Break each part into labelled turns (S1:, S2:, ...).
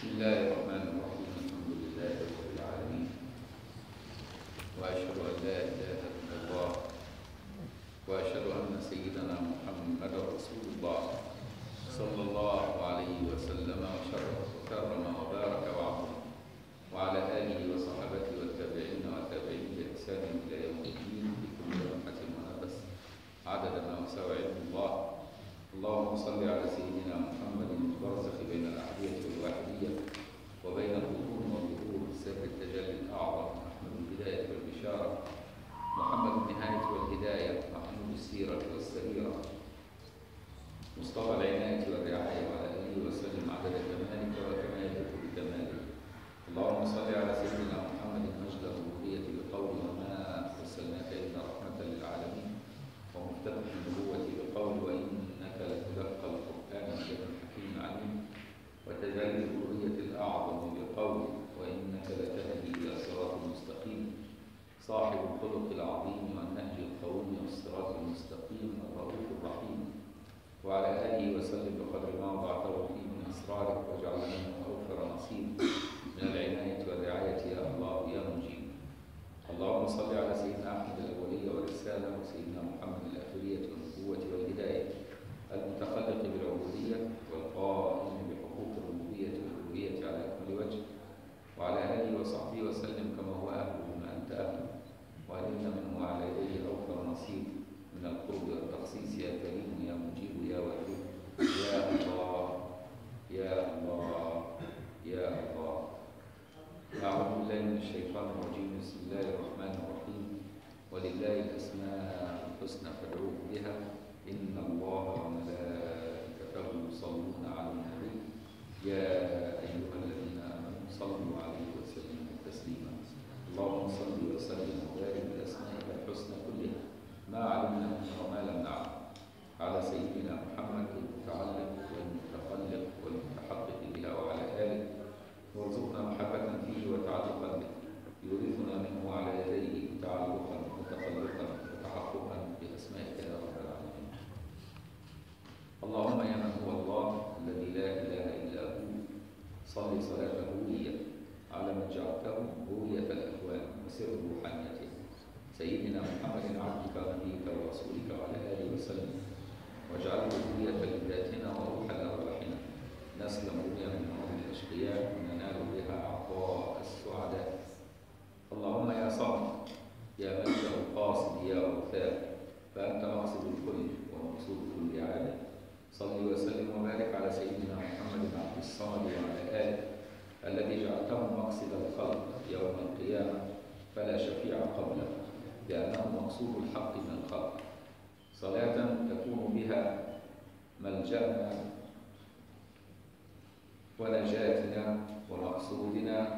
S1: بسم الله الرحمن الرحيم الحمد لله رب العالمين واشهد ان لا اله الا الله واشهد ان سيدنا محمدا رسول الله صلى الله عليه وسلم وشرف وكرم وبارك وعظم وعلى اله وصحبه والتابعين والتابعين باحسان الى يوم الدين بكل لمحه ونفس عدد ما وسع علم الله اللهم صل على سيدنا محمد البرزخ بين الأحدية والواحدية وبين البطون والظهور سر التجلي الأعظم محمد البداية والبشارة محمد النهاية والهداية محمود السيرة والسريرة مصطفى العناية والرعاية وعلى آله وسلم عدد كمالك وكما يليق بكمالك اللهم صل على سيدنا محمد مجد الربوبية بقول وما أرسلناك إلا رحمة للعالمين ومفتتح النبوة بقول وإنك لتلقى القرآن من لدن حكيم عليم وتجلي الذرية الأعظم بقول وإنك لتهدي إلى صراط مستقيم صاحب الخلق العظيم والنهج القويم والصراط المستقيم الرؤوف الرحيم وعلى آله وسلم بقدر ما وضعته فيه من أسرارك واجعل منه أوفر نصيب من العناية والرعاية يا الله يا مجيب اللهم صل على سيدنا أحمد الأولية والرسالة وسيدنا محمد الآخرية والنبوة والهداية المتخلق بالعبودية والقائم بحقوق الربوبية والألوهية على أكمل وجه وعلى آله وصحبه وسلم كما هو أهله بما أنت أهله وألمنا منه على يديه أوفر نصيب من القرب والتخصيص يا كريم يا مجيب يا ودود يا الله يا الله يا الله أعوذ بالله من الشيطان الرجيم بسم الله الرحمن الرحيم ولله الأسماء الحسنى فادعوه بها إن الله وملائكته يصلون على النبي يا أيها الذين آمنوا صلوا عليه وسلموا تسليما اللهم صل وسلم وبارك بأسمائك الحسنى كلها ما علمنا منها وما لم نعلم على سيدنا محمد المتعلق والمتخلق والمتحقق بها وعلى آله وارزقنا محبة فيه وتعلقا به يورثنا منه على يديه تعلقا متخلقا وتحققا بأسمائك يا رب العالمين اللهم يا من هو الله الذي لا إله إلا هو صل صلاة هوية على من جعلته هوية الأكوان وسر روحانيته سيدنا محمد عبدك ونبيك ورسولك وعلى آله وسلم واجعله هوية لذاتنا وروح لأرواحنا نسلم بها من نور الأشقياء وننال بها عطاء السعداء اللهم يا صمد يا ملجأ القاصد يا وفاء فأنت مقصد الكل ومقصود كل عالم صل وسلم وبارك على سيدنا محمد عبد الصمد وعلى آله الذي جعلته مقصد الخلق يوم القيامة فلا شفيع قبله لأنه مقصود الحق من الخلق صلاة تكون بها ملجأنا ونجاتنا ومقصودنا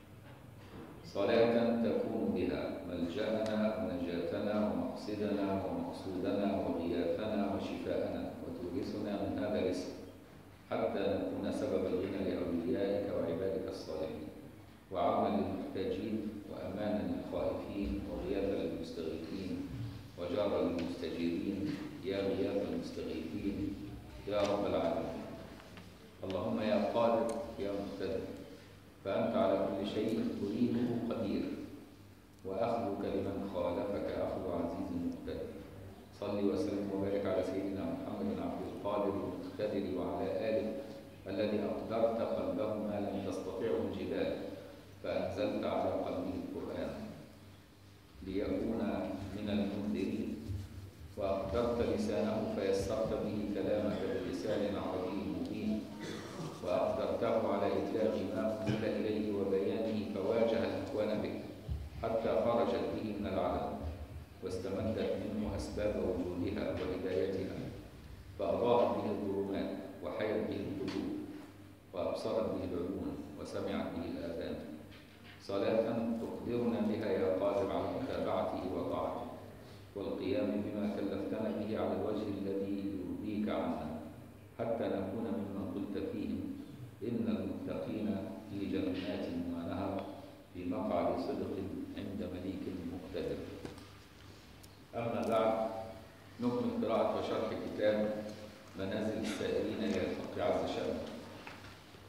S1: صلاة تكون بها ملجأنا ونجاتنا ومقصدنا ومقصودنا وغياثنا وشفاءنا وتورثنا من هذا الاسم حتى نكون سبب الغنى لأوليائك وعبادك الصالحين وعونا للمحتاجين وأمانا للخائفين وغياثا للمستغيثين وجارا للمستجيرين يا غياث المستغيثين يا رب العالمين اللهم يا قادر يا مقتدر فأنت على كل شيء تريده قدير وأخذك لمن خالفك أخذ عزيز مقتدر صل وسلم وبارك على سيدنا محمد عبد القادر المقتدر وعلى آله الذي أقدرت قلبه ما لم تستطعه الجبال فأنزلت على قلبه القرآن ليكون من المنذرين وأقدرت لسانه فيسرت به كلامك بلسان عربي مبين وأقدرته على إبلاغ ما أنزل إليه وبيانه فواجه الأكوان به حتى خرجت به من العدم واستمدت منه أسباب وجودها وهدايتها فأضاءت به الظلمات وحيت به القلوب وأبصرت به العيون وسمعت به الآذان صلاة تقدرنا بها يا قادر على متابعته وطاعته والقيام بما كلفتنا به على الوجه الذي يرضيك عنا حتى نكون ممن قلت فيهم إن المتقين في جنات ونهر في مقعد صدق عند مليك مقتدر أما بعد نكمل قراءة وشرح كتاب منازل السائرين إلى الحق عز شأنه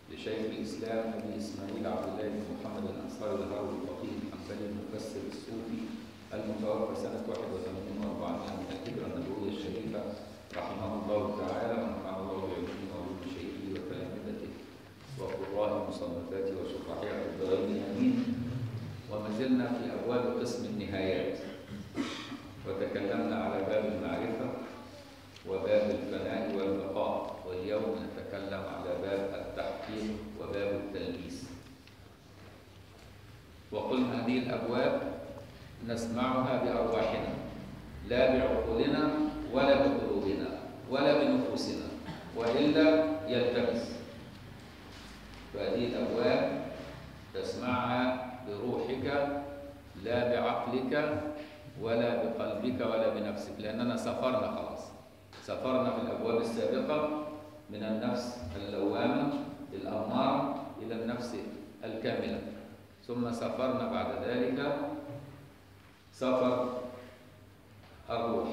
S1: لشيخ الإسلام أبي إسماعيل عبد الله بن محمد الأنصاري الهروي الفقيه الحنبلي المفسر الصوفي المتوفى سنة 81 و400 من الهجرة النبوية الشريفة رحمه الله تعالى ونفعنا الله بعلومه وعلوم شيخه وتلامذته وقراء مصنفاته وشرحها في الدارين آمين وما زلنا في أبواب قسم النهايات وتكلمنا على باب المعرفة وباب الفناء والبقاء واليوم نتكلم على باب التحقيق وباب التلبيس وقلنا هذه الأبواب نسمعها بأرواحنا لا بعقولنا ولا بقلوبنا ولا بنفوسنا وإلا يلتبس فهذه الأبواب تسمعها بروحك لا بعقلك ولا بقلبك ولا بنفسك لأننا سافرنا خلاص سافرنا في الأبواب السابقة من النفس اللوامة الأمارة إلى النفس الكاملة ثم سافرنا بعد ذلك سفر الروح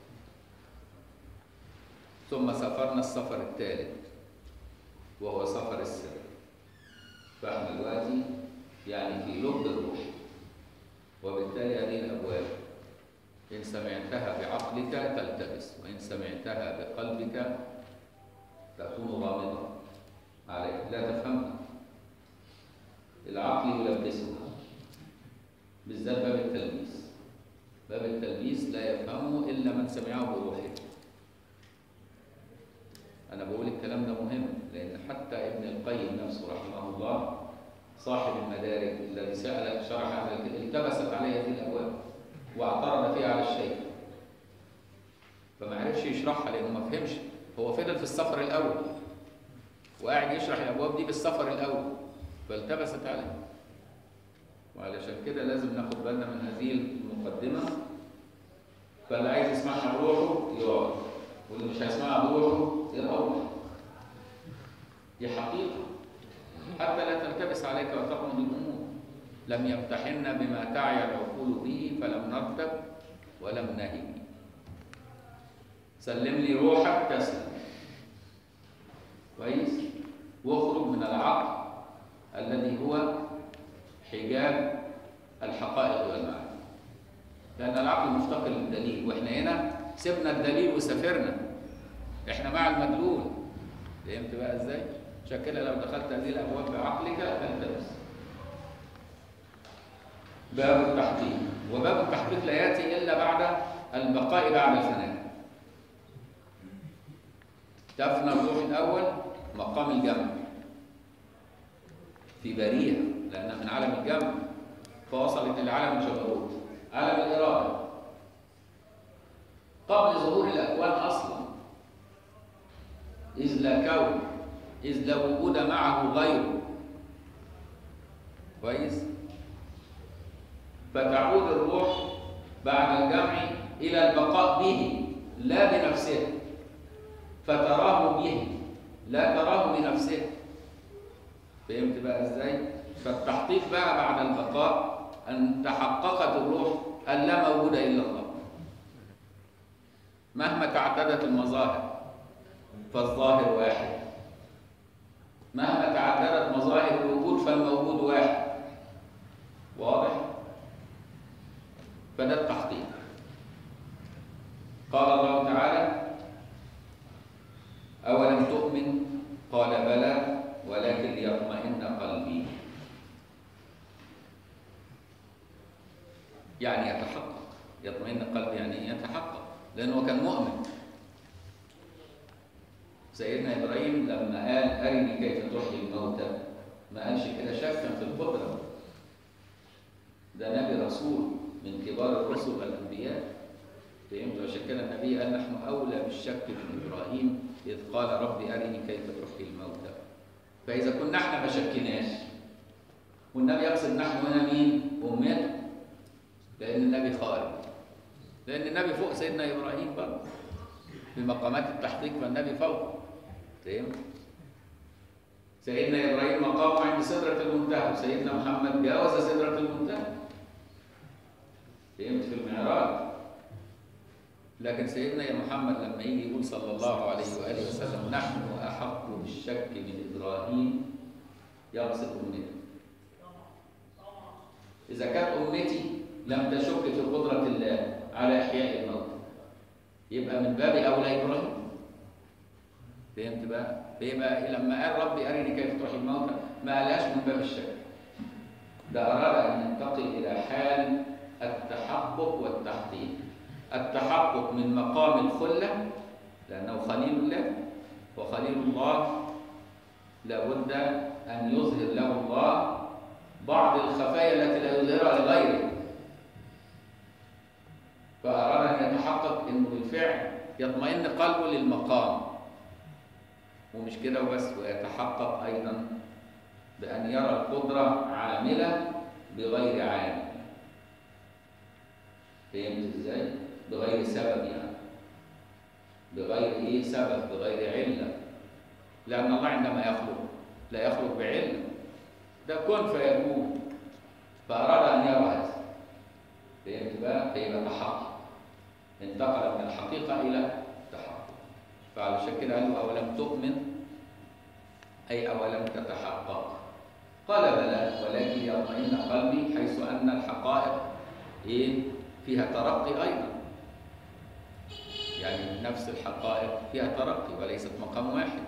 S1: ثم سافرنا السفر الثالث وهو سفر السر فاحنا دلوقتي يعني في لب الروح وبالتالي هذه الأبواب إن سمعتها بعقلك تلتبس وإن سمعتها بقلبك تكون غامضة عليك لا تفهمها العقل يلبسها بالذات باب التلبيس باب التلبيس لا يفهمه إلا من سمعه بروحه أنا بقول الكلام ده مهم لأن حتى ابن القيم نفسه رحمه الله صاحب المدارك الذي سأل شرح هذا الكتاب التبست عليه هذه الأبواب واعترض فيها على الشيخ فما عرفش يشرحها لأنه ما فهمش هو فضل في السفر الأول وقاعد يشرح الأبواب دي بالسفر الأول فالتبست عليه وعلشان كده لازم ناخد بالنا من هذه المقدمة فاللي عايز يسمعها بروحه يقعد واللي مش هيسمعها بروحه يروح دي حقيقة حتى لا تلتبس عليك وتقوم بالأمور لم يمتحنا بما تعي العقول به فلم نرتب ولم نهي سلم لي روحك تسلم كويس واخرج من العقل الذي هو حجاب الحقائق والمعاني لأن العقل مفتقر للدليل وإحنا هنا سيبنا الدليل وسافرنا إحنا مع المدلول فهمت بقى إزاي؟ عشان كده لو دخلت هذه الأبواب بعقلك تلتبس باب التحقيق وباب التحقيق لا يأتي إلا بعد البقاء بعد الفناء تفنى الروح الأول مقام الجمع في برية لأنها من عالم الجمع فوصلت إلى عالم الجبروت عالم الإرادة قبل ظهور الأكوان أصلا إذ لا كون إذ لا وجود معه غيره كويس فتعود الروح بعد الجمع إلى البقاء به لا بنفسه فتراه به لا تراه بنفسه فهمت بقى ازاي فالتحقيق بقى بعد البقاء ان تحققت الروح ان لا موجود الا الله مهما تعددت المظاهر فالظاهر واحد مهما تعددت مظاهر الوجود فالموجود واحد واضح فده التحقيق قال الله تعالى أولم تؤمن قال بلى ولكن ليطمئن قلبي يعني يتحقق يطمئن قلبي يعني يتحقق لأنه كان مؤمن سيدنا إبراهيم لما قال أرني كيف تحيي الموتى ما قالش كده شكا في القدرة ده نبي رسول من كبار الرسل والأنبياء فهمت عشان كده النبي قال نحن أولى بالشك من إبراهيم إذ قال ربي أرني كيف تحيي الموتى فإذا كنا احنا ما شكناش والنبي يقصد نحن هنا مين؟ أمته لأن النبي خارج لأن النبي فوق سيدنا إبراهيم برضه في مقامات التحقيق فالنبي فوق فهمت؟ سيدنا إبراهيم مقامه عند سدرة المنتهى وسيدنا محمد جاوز سدرة المنتهى فهمت في المعراج لكن سيدنا محمد لما يجي يقول صلى الله عليه وآله وسلم نحن أحق بالشك من إبراهيم يقصد أمتي إذا كانت أمتي لم تشك في قدرة الله على إحياء الموتى يبقى من باب أولى إبراهيم فهمت بقى؟ فيبقى لما قال ربي أرني كيف تحيي الموتى ما قالهاش من باب الشك ده أراد أن ينتقل إلى حال التحقق والتحقيق التحقق من مقام الخلة لأنه خليل الله وخليل الله لابد أن يظهر له الله بعض الخفايا التي لا يظهرها لغيره فأراد أن يتحقق أنه بالفعل يطمئن قلبه للمقام ومش كده وبس ويتحقق أيضا بأن يرى القدرة عاملة بغير عامل فهمت ازاي؟ بغير سبب يعني بغير ايه سبب بغير علة لأن الله عندما يخلق لا يخلق بعلة ده كن فيكون فأراد أن يرى هذا فهمت بقى؟ فيبقى تحقق انتقل من الحقيقة إلى التحقق فعلشان كده قال له أولم تؤمن أي أولم تتحقق قال بلى ولكن يطمئن قلبي حيث أن الحقائق إيه فيها ترقي أيضا يعني نفس الحقائق فيها ترقي وليست مقام واحد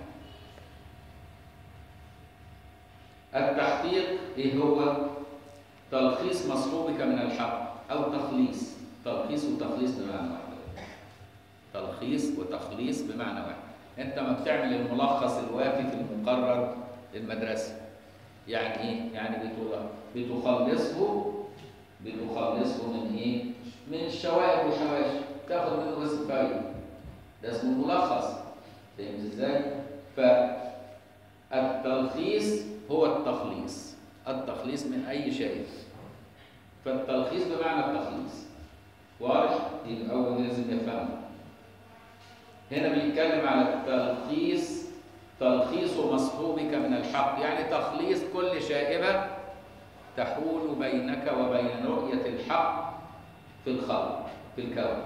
S1: التحقيق إيه هو تلخيص مصحوبك من الحق أو تخليص تلخيص وتخليص بمعنى واحد تلخيص وتخليص بمعنى واحد أنت ما بتعمل الملخص الوافي في المقرر المدرسي يعني ايه؟ يعني بتخلصه بتخلصه من ايه؟ من الشوائب والحواشي تاخد منه بس الفايده ده اسمه ملخص فهمت ازاي؟ فالتلخيص هو التخليص التخليص من اي شيء فالتلخيص بمعنى التخليص واضح؟ يبقى اول لازم يفهمه هنا بيتكلم على التلخيص تلخيص مصحوبك من الحق يعني تخليص كل شائبة تحول بينك وبين رؤية الحق في الخلق في الكون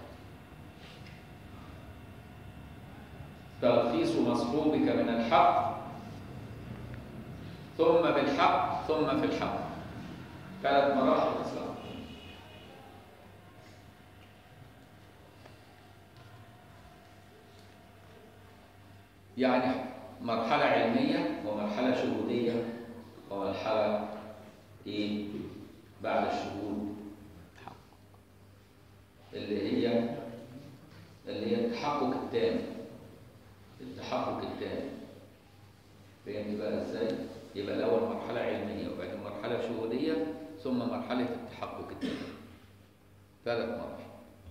S1: تلخيص مصحوبك من الحق ثم بالحق ثم في الحق ثلاث مراحل الإسلام يعني مرحلة علمية ومرحلة شهودية ومرحلة إيه بعد الشهود اللي هي اللي هي التحقق التام التحقق التام فهمت بقى ازاي؟ يبقى الأول مرحلة علمية وبعدين مرحلة شهودية ثم مرحلة التحقق التام ثلاث مراحل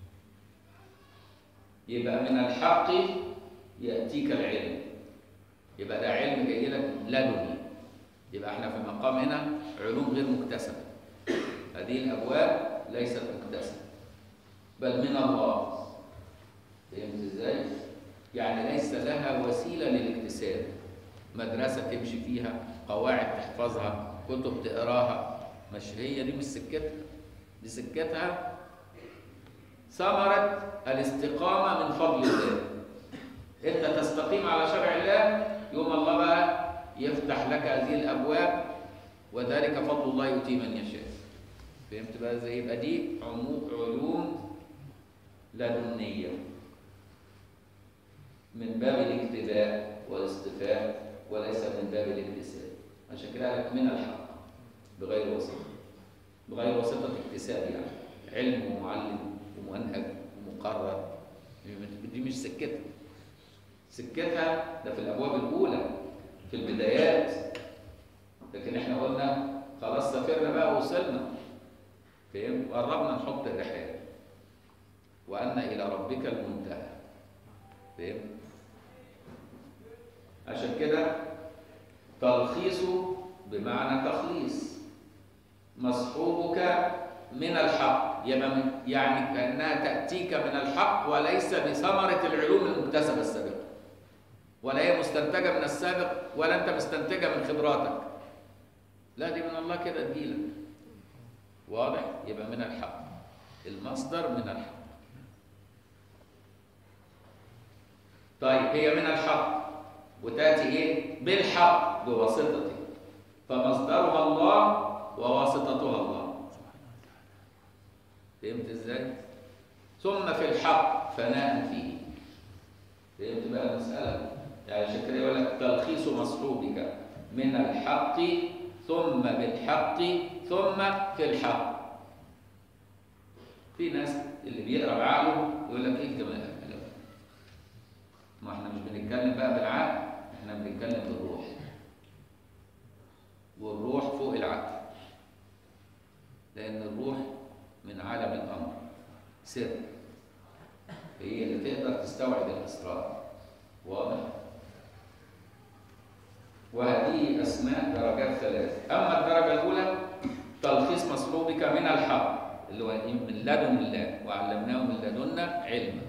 S1: يبقى من الحق يأتيك العلم يبقى ده علم جاي لك لدني يبقى احنا في مقام هنا علوم غير مكتسبة هذه الأبواب ليست مكتسبة بل من الله فهمت ازاي؟ يعني ليس لها وسيلة للاكتساب مدرسة تمشي فيها قواعد تحفظها كتب تقراها مش هي دي مش سكتها دي سكتها ثمرة الاستقامة من فضل الله انت تستقيم على شرع الله يوم الله بقى يفتح لك هذه الابواب وذلك فضل الله يؤتي من يشاء فهمت بقى ازاي يبقى دي علوم لدنيه من باب الاكتفاء والاصطفاء وليس من باب الاكتساب عشان كده قال لك من الحق بغير واسطه بغير واسطه اكتساب يعني علم ومعلم ومنهج ومقرر دي مش سكتها سكتها ده في الابواب الاولى في البدايات لكن احنا قلنا خلاص سافرنا بقى وصلنا فاهم وقربنا نحط الرحال وان الى ربك المنتهى فاهم عشان كده تلخيصه بمعنى تخليص مصحوبك من الحق يعني كانها تاتيك من الحق وليس بثمره العلوم المكتسبه السابقه ولا هي مستنتجه من السابق ولا انت مستنتجه من خبراتك لا دي من الله كده تجيلك واضح يبقى من الحق المصدر من الحق طيب هي من الحق وتاتي ايه بالحق بواسطته فمصدرها الله وواسطتها الله فهمت ازاي؟ ثم في الحق فناء فيه فهمت بقى المسألة؟ يعني عشان كده يقول لك تلخيص مصحوبك من الحق ثم بالحق ثم في الحق في ناس اللي بيقرا بعقله يقول لك ايه الكلام ده؟ ما احنا مش بنتكلم بقى بالعقل احنا بنتكلم بالروح والروح فوق العقل لان الروح من عالم الامر سر هي اللي تقدر تستوعب الاسرار واضح وهذه اسماء درجات ثلاث اما الدرجه الاولى تلخيص مصلوبك من الحق اللي هو من لدن الله وعلمناه من لدنا علما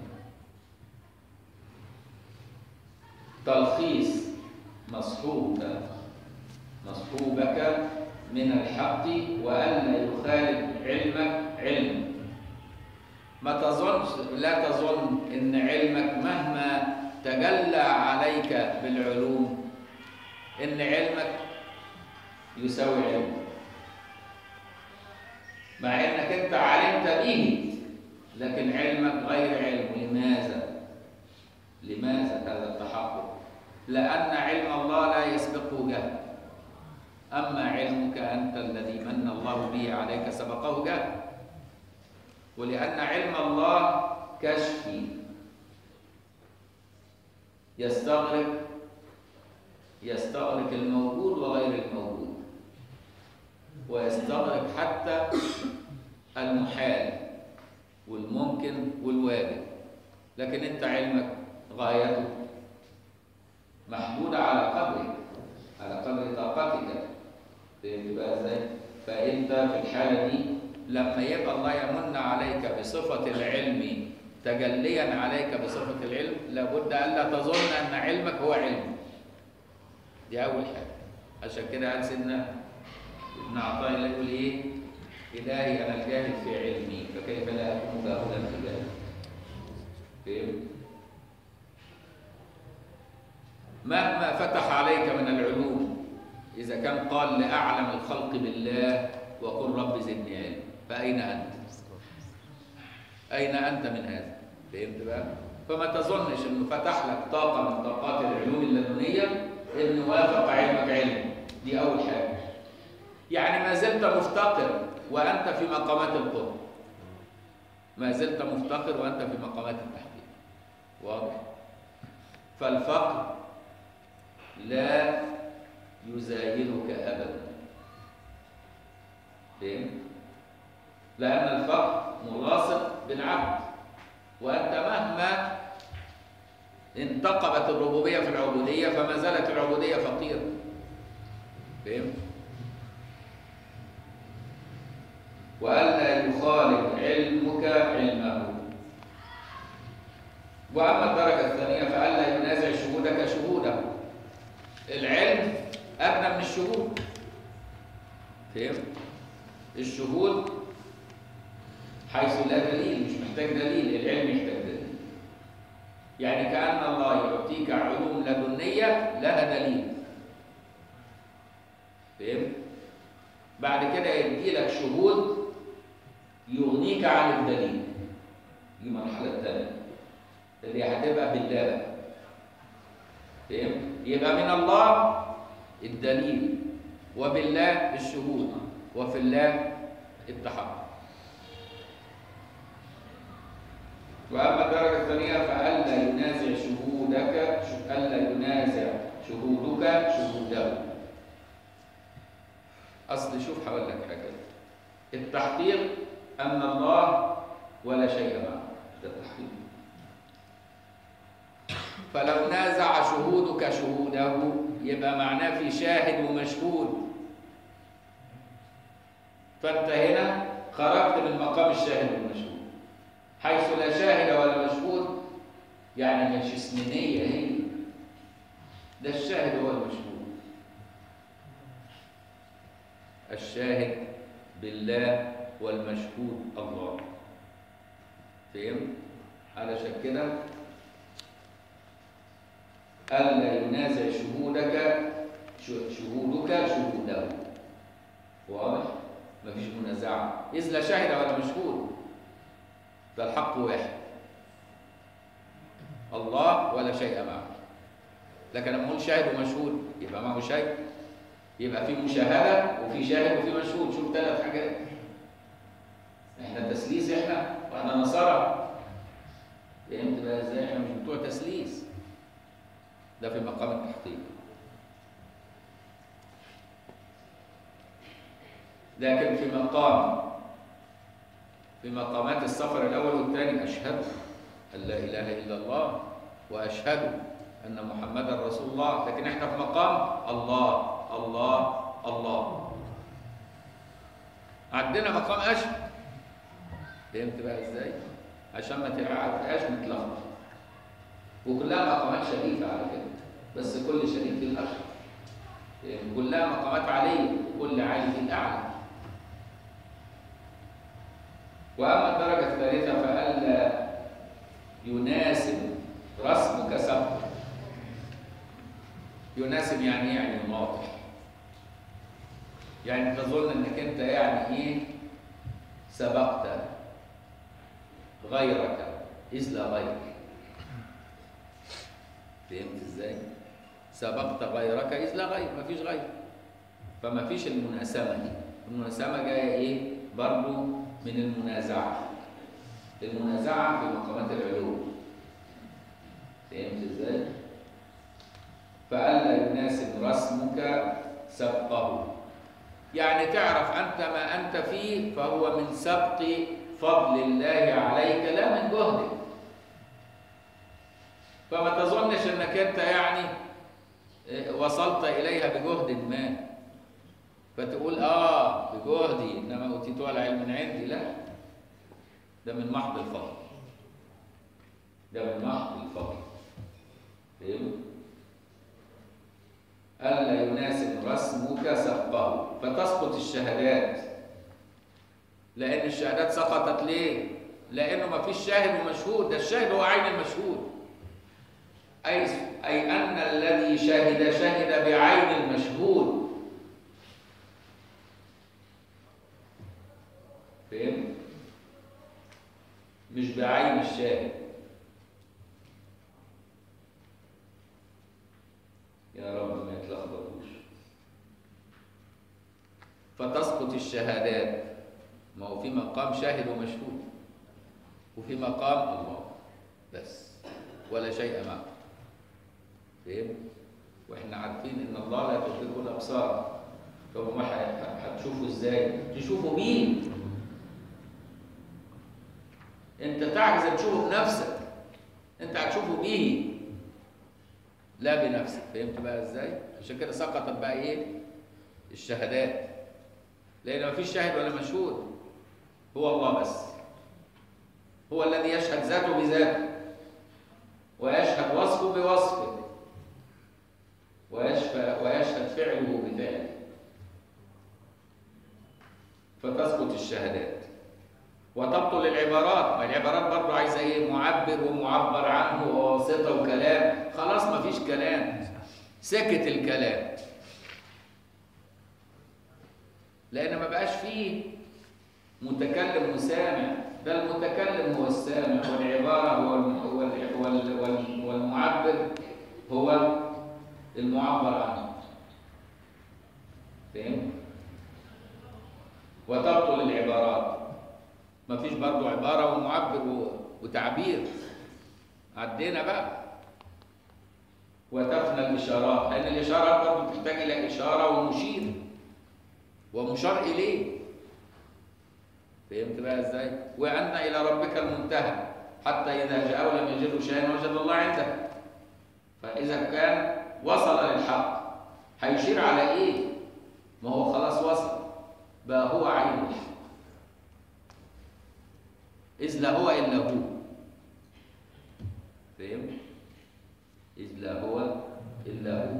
S1: تلخيص مصحوبك مصحوبك من الحق وألا يخالف علمك علم ما تظنش لا تظن ان علمك مهما تجلى عليك بالعلوم ان علمك يساوي علمك مع انك انت علمت به لكن علمك غير علم لماذا لماذا هذا التحقق لان علم الله لا يسبقه جهل اما علمك انت الذي من الله به عليك سبقه جهل ولان علم الله كشفي يستغرق يستغرق الموجود وغير الموجود ويستغرق حتى المحال والممكن والواجب لكن انت علمك غايته محدودة على قدرك على قدر طاقتك فهمت بقى ازاي؟ فانت في الحالة دي لما يبقى الله يمن عليك بصفة العلم تجليا عليك بصفة العلم لابد ألا تظن أن علمك هو علم دي أول حاجة عشان كده قال سيدنا ابن عطاء الله يقول إيه؟ إلهي أنا الجاهل في علمي فكيف لا أكون جاهلا في جهلي؟ فهمت؟ مهما فتح عليك من العلوم إذا كان قال لأعلم الخلق بالله وقل رب زدني علم فأين أنت؟ أين أنت من هذا؟ فهمت بقى؟ فما تظنش إنه فتح لك طاقة من طاقات العلوم اللدنية إنه وافق علمك علم دي أول حاجة يعني ما زلت مفتقر وأنت في مقامات القرب ما زلت مفتقر وأنت في مقامات التحقيق واضح؟ فالفقر لا يزايلك أبدا فهمت؟ لأن الفقر ملاصق بالعبد وأنت مهما انتقبت الربوبية في العبودية فما زالت العبودية فقيرة فهمت؟ وألا يخالف علمك علمه وأما الدرجة الثانية فألا ينازع شهودك شهوده العلم أبنى من الشهود فهمت؟ الشهود حيث لا دليل مش محتاج دليل العلم يحتاج دليل يعني كأن الله يعطيك علوم لدنية لها دليل فهمت؟ بعد كده يدي لك شهود يغنيك عن الدليل دي المرحلة الثانية اللي هتبقى بالله فهمت؟ يبقى من الله الدليل وبالله الشهود وفي الله التحقق وأما الدرجة الثانية فألا ينازع شهودك ألا ينازع شهودك شهوده أصل شوف هقول لك حاجة التحقيق أن الله ولا شيء معه ده التحقيق فلو نازع شهودك شهوده يبقى معناه في شاهد ومشهود فانت هنا خرجت من مقام الشاهد والمشهود حيث لا شاهد ولا مشهود يعني مش اسمنية هي ده الشاهد هو المشهود الشاهد بالله والمشهود الله فهمت؟ علشان كده ألا ينازع شهودك ش- شهودك شهوده واضح مفيش منازعه اذ لا شاهد ولا مشهود ده الحق واحد الله ولا شيء معه لكن لما اقول شاهد ومشهود يبقى معه شيء يبقى في مشاهده وفي شاهد وفي مشهود شوف ثلاث حاجات احنا تسليس احنا واحنا نصارى فهمت بقى ازاي احنا مش بتوع تسليس ده في مقام التحقيق لكن في مقام في مقامات السفر الاول والثاني اشهد ان لا اله الا الله واشهد ان محمدا رسول الله لكن احنا في مقام الله الله الله عندنا مقام اشهد فهمت بقى ازاي عشان ما تبقاش متلخبط وكلها مقامات شريفه على كده بس كل شريف في الاشهر يعني كلها مقامات عاليه كل عالي في الاعلى واما الدرجه الثالثه فالا يناسب رسمك سبقك يناسب يعني ايه يعني يناطح يعني تظن انك انت يعني ايه سبقت غيرك اذ لا غيرك فهمت ازاي سبقت غيرك اذ لا غير مفيش غير فما فيش المناسبه دي المناسبه جايه ايه برضو من المنازعه المنازعه في مقامات العلوم فهمت ازاي فألا يناسب رسمك سبقه يعني تعرف أنت ما أنت فيه فهو من سبق فضل الله عليك لا من جهدك فما تظنش أنك أنت يعني وصلت إليها بجهد ما فتقول آه بجهدي إنما أوتيتها العلم من عندي لا ده من محض الفضل ده من محض الفضل فهمت؟ ألا يناسب رسمك سبقه فتسقط الشهادات لأن الشهادات سقطت ليه؟ لأنه ما فيش شاهد ومشهود ده الشاهد هو عين المشهود أي أي أن الذي شهد شهد بعين المشهود فهمت؟ مش بعين الشاهد يا رب ما يتلخبطوش فتسقط الشهادات ما هو في مقام شاهد ومشهود وفي مقام الله بس ولا شيء معه فهم واحنا عارفين ان الله لا تدركه الابصار طب ما هتشوفه ازاي تشوفه مين انت تعجز ان تشوفه بنفسك انت هتشوفه به لا بنفسك فهمت بقى ازاي عشان كده سقطت بقى ايه الشهادات لان ما فيش شاهد ولا مشهود هو الله بس هو الذي يشهد ذاته بذاته ويشهد وصفه بوصفه ويشهد ويشهد فعله بفعله فتسقط الشهادات وتبطل العبارات ما العبارات برضه عايزه ايه معبر ومعبر عنه وواسطه وكلام خلاص ما فيش كلام سكت الكلام لان ما بقاش فيه متكلم وسامع ده المتكلم هو السامع والعباره هو والمعبر هو المعبر عنه فهم وتبطل العبارات ما فيش برضه عبارة ومعبر وتعبير عدينا بقى وتفنى الإشارات لأن الإشارات برضه تحتاج إلى إشارة ومشير ومشار إليه فهمت بقى إزاي؟ وأن إلى ربك المنتهى حتى إذا جاءوا لم يجدوا شيئا وجد الله عنده فإذا كان وصل للحق هيشير على إيه؟ ما هو خلاص وصل بقى هو عين الحق إذ لا هو إلا هو فهم؟ إذ لا هو إلا هو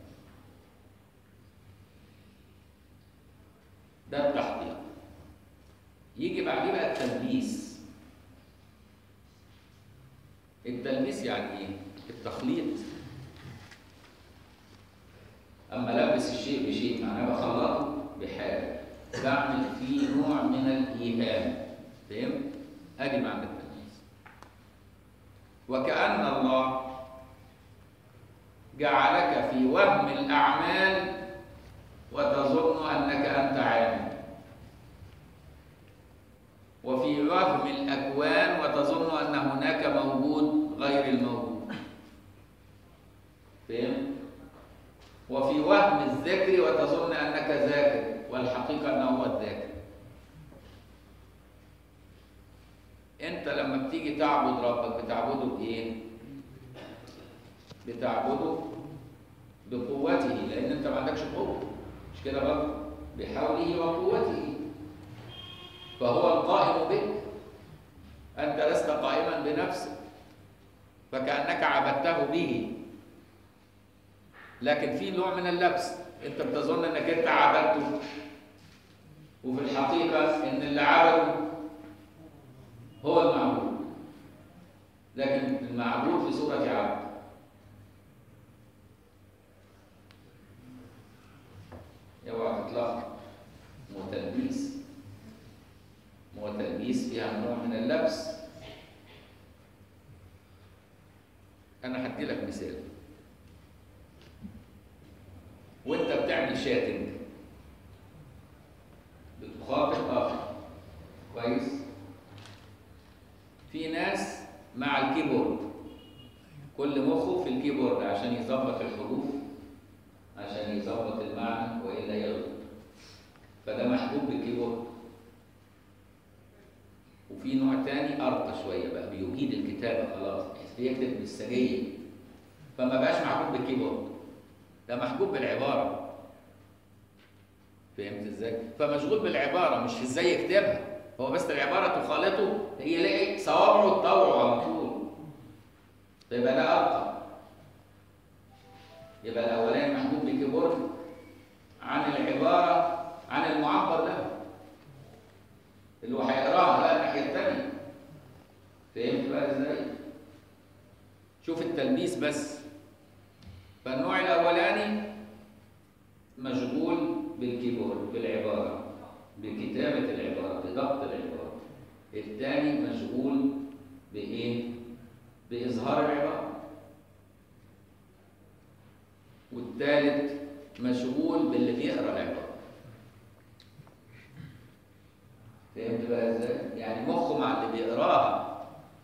S1: ده التحقيق يجي بعديه بقى التلبيس التلبيس يعني ايه؟ التخليط اما لبس بلبس الشيء بشيء معناه بخلطه بحاجه بعمل فيه نوع من الايهام فهمت؟ ادي معنى التلبيس وكأن الله جعلك في وهم الأعمال وتظن أنك أنت عامل وفي وهم الأكوان وتظن أن هناك موجود غير الموجود فهمت؟ وفي وهم الذكر وتظن أنك ذاكر والحقيقة أنه هو الذاكر أنت لما بتيجي تعبد ربك بتعبده بإيه؟ بتعبده بقوته لأن أنت ما عندكش قوة مش كده برضه؟ بحوله وقوته فهو القائم بك أنت لست قائما بنفسك فكأنك عبدته به لكن في نوع من اللبس انت بتظن انك انت عبدته وفي الحقيقة ان اللي عبده هو المعبود لكن المعبود في صورة عبد اوعى تطلق متلبيس متلبيس فيها نوع من اللبس انا هدي لك مثال وانت بتعمل شاتنج بتخاطب اخر كويس في ناس مع الكيبورد كل مخه في الكيبورد عشان يظبط الحروف عشان يظبط المعنى والا يغلط فده محبوب بالكيبورد وفي نوع تاني ارقى شويه بقى بيجيد الكتابه خلاص بيكتب بالسجيه فما بقاش محبوب بالكيبورد ده محبوب بالعبارة فهمت ازاي؟ فمشغول بالعبارة مش في ازاي يكتبها هو بس العبارة تخالطه هي يلاقي صوابعه تطوعه على طول فيبقى ده أرقى يبقى الأولاني محبوب بالكيبورد عن العبارة عن المعبر له اللي هو هيقراها بقى الناحية التانية فهمت بقى ازاي؟ شوف التلبيس بس فالنوع الأولاني مشغول بالكيبورد بالعبارة بكتابة العبارة بضبط العبارة الثاني مشغول بإيه؟ بإظهار العبارة والثالث مشغول باللي بيقرأ العبارة فهمت بقى ازاي؟ يعني مخه مع اللي بيقراها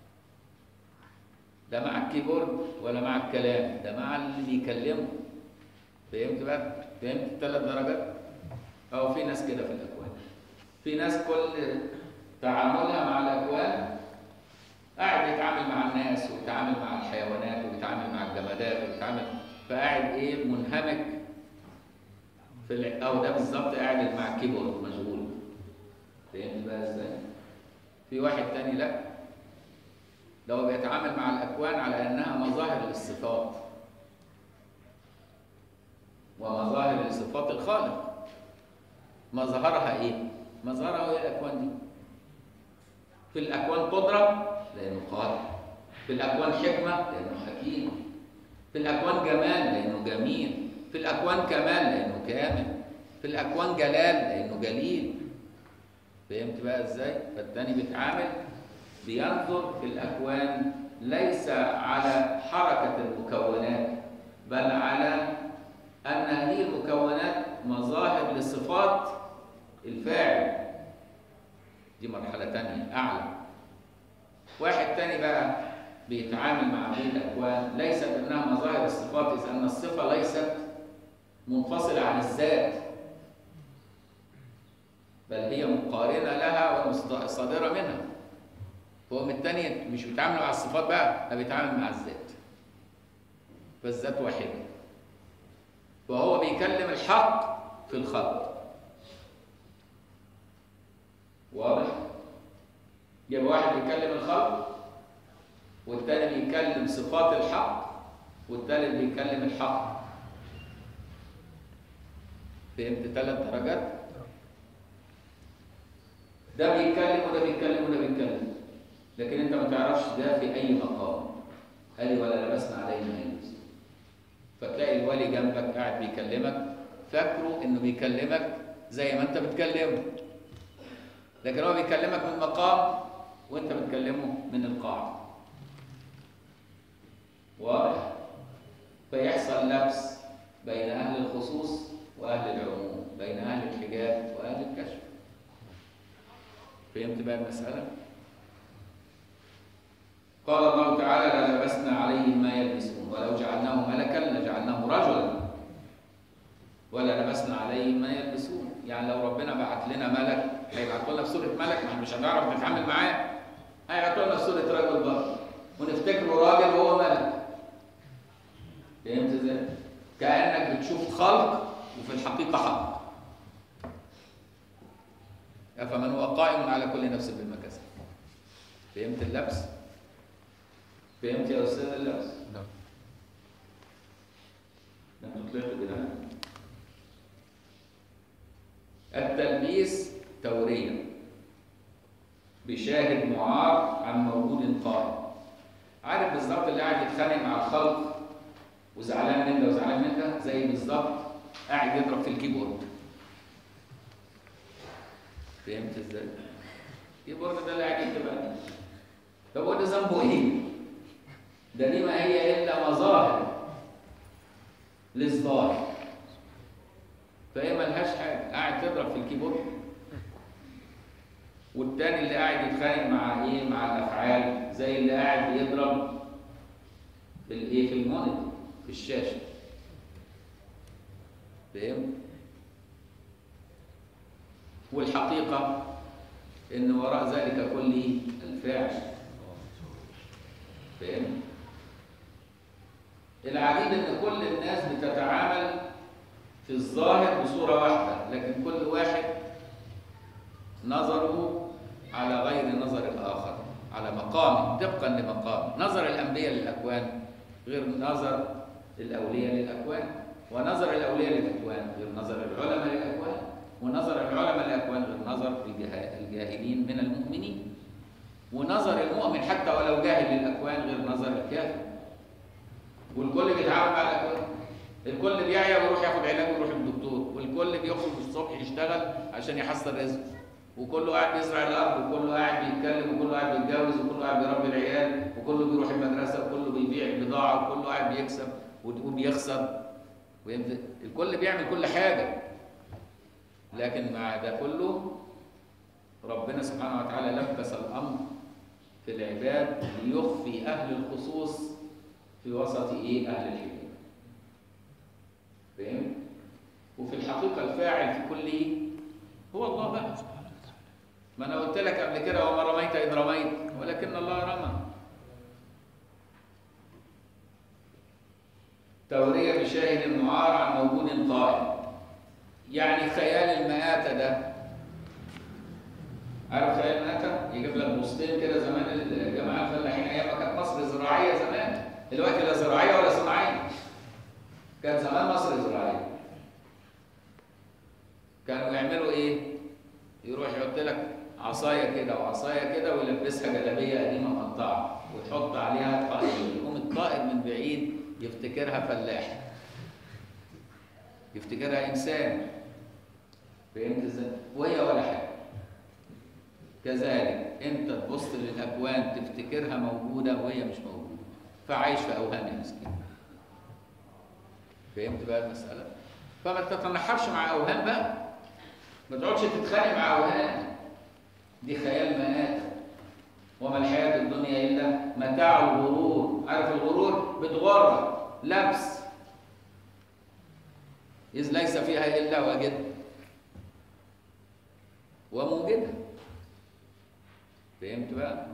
S1: ده مع الكيبورد ولا مع الكلام ده مع اللي بيكلمه فهمت بقى فهمت الثلاث درجات او في ناس كده في الاكوان في ناس كل تعاملها مع الاكوان قاعد يتعامل مع الناس ويتعامل مع الحيوانات ويتعامل مع الجمادات ويتعامل فقاعد ايه منهمك في ال... او ده بالظبط قاعد مع الكيبورد مشغول فهمت بقى ازاي في واحد تاني لا ده هو بيتعامل مع الأكوان على أنها مظاهر للصفات ومظاهر لصفات الخالق مظهرها إيه؟ مظهرها هي الأكوان دي في الأكوان قدرة لأنه قادر في الأكوان حكمة لأنه حكيم في الأكوان جمال لأنه جميل في الأكوان كمال لأنه كامل في الأكوان جلال لأنه جليل فهمت بقى إزاي؟ فالتاني بيتعامل بينظر في الأكوان ليس على حركة المكونات بل على أن هذه المكونات مظاهر لصفات الفاعل دي مرحلة تانية أعلى واحد تاني بقى بيتعامل مع هذه الأكوان ليست أنها مظاهر الصفات إذ أن الصفة ليست منفصلة عن الذات بل هي مقارنة لها وصادرة منها فهو من التاني مش بيتعامل مع الصفات بقى ده بيتعامل مع الذات فالذات واحدة فهو بيكلم الحق في الخلق واضح؟ يبقى واحد بيكلم الخلق والتاني بيكلم صفات الحق والتالت بيكلم الحق فهمت ثلاث درجات؟ ده بيتكلم وده بيتكلم وده بيتكلم لكن انت ما تعرفش ده في اي مقام قال لي ولا لبسنا علينا يلبس فتلاقي الولي جنبك قاعد بيكلمك فاكره انه بيكلمك زي ما انت بتكلمه لكن هو بيكلمك من مقام وانت بتكلمه من القاع واضح فيحصل لبس بين اهل الخصوص واهل العموم بين اهل الحجاب واهل الكشف فهمت بقى المساله قال الله تعالى للبسنا عليهم ما يلبسون ولو جعلناه ملكا لجعلناه رجلا ولا لبسنا عليهم ما يلبسون يعني لو ربنا بعت لنا ملك هيبعت لنا في صوره ملك ما احنا مش هنعرف نتعامل معاه هيبعت لنا في صوره رجل برضه ونفتكره راجل وهو ملك فهمت ازاي؟ كانك بتشوف خلق وفي الحقيقه حق افمن هو قائم على كل نفس بما كسب فهمت اللبس؟ فهمت يا استاذ اللبس؟
S2: نعم
S1: انتوا طلعتوا كده التلبيس تورية بشاهد معار عن موجود قائم عارف بالظبط اللي قاعد يتخانق مع الخلق وزعلان من ده وزعلان من ده زي بالظبط قاعد يضرب في الكيبورد فهمت ازاي؟ الكيبورد ده اللي قاعد يكتب عليه طب هو ده ذنبه ايه؟ ده دي ما هي الا مظاهر للظاهر فهي ملهاش حاجه قاعد تضرب في الكيبورد والتاني اللي قاعد يتخانق مع ايه مع الافعال زي اللي قاعد بيضرب في الايه في المونيتور في الشاشه فهمت والحقيقه ان وراء ذلك كله الفعل فهمت العجيب ان كل الناس بتتعامل في الظاهر بصورة واحدة لكن كل واحد نظره على غير نظر الآخر على مقام طبقا لمقام نظر الأنبياء للأكوان غير نظر الأولياء للأكوان ونظر الأولياء للأكوان غير نظر العلماء للأكوان ونظر العلماء للأكوان غير نظر الجاه- الجاهلين من المؤمنين ونظر المؤمن حتى ولو جاهل للأكوان غير نظر الكافر والكل بيتعامل مع الأكوان الكل بيعيا ويروح ياخد علاج ويروح للدكتور والكل بيخرج الصبح يشتغل عشان يحصل رزق وكله قاعد بيزرع الارض وكله قاعد بيتكلم وكله قاعد بيتجوز وكله قاعد بيربي العيال وكله بيروح المدرسه وكله بيبيع البضاعه وكله قاعد بيكسب وبيخسر ويمت- الكل بيعمل كل حاجه لكن مع ده كله ربنا سبحانه وتعالى لبس الامر في العباد ليخفي اهل الخصوص في وسط ايه اهل الحجاب فاهم؟ وفي الحقيقة الفاعل في كله هو الله بقى ما أنا قلت لك قبل كده وما رميت إذ رميت ولكن الله رمى تورية بشاهد معار عن موجود قائم يعني خيال المآتة ده عارف خيال المآتة؟ يجيب لك بوستين كده زمان الجماعة الفلاحين أيام ما كانت مصر زراعية زمان دلوقتي لا زراعية ولا صناعية كان زمان مصر زراعية كانوا يعملوا ايه؟ يروح يحط لك عصاية كده وعصاية كده ويلبسها جلابية قديمة مقطعة ويحط عليها طائر يقوم الطائر من بعيد يفتكرها فلاح يفتكرها إنسان فهمت ازاي؟ وهي ولا حاجة كذلك انت تبص للأكوان تفتكرها موجودة وهي مش موجودة فعايش في أوهام يا مسكين فهمت بقى المسألة؟ فما تتنحرش مع أوهام بقى ما تقعدش تتخانق مع أوهام دي خيال مآتة وما الحياة الدنيا إلا متاع الغرور عارف الغرور بتغر لبس إذ ليس فيها إلا واجد وموجدة فهمت بقى؟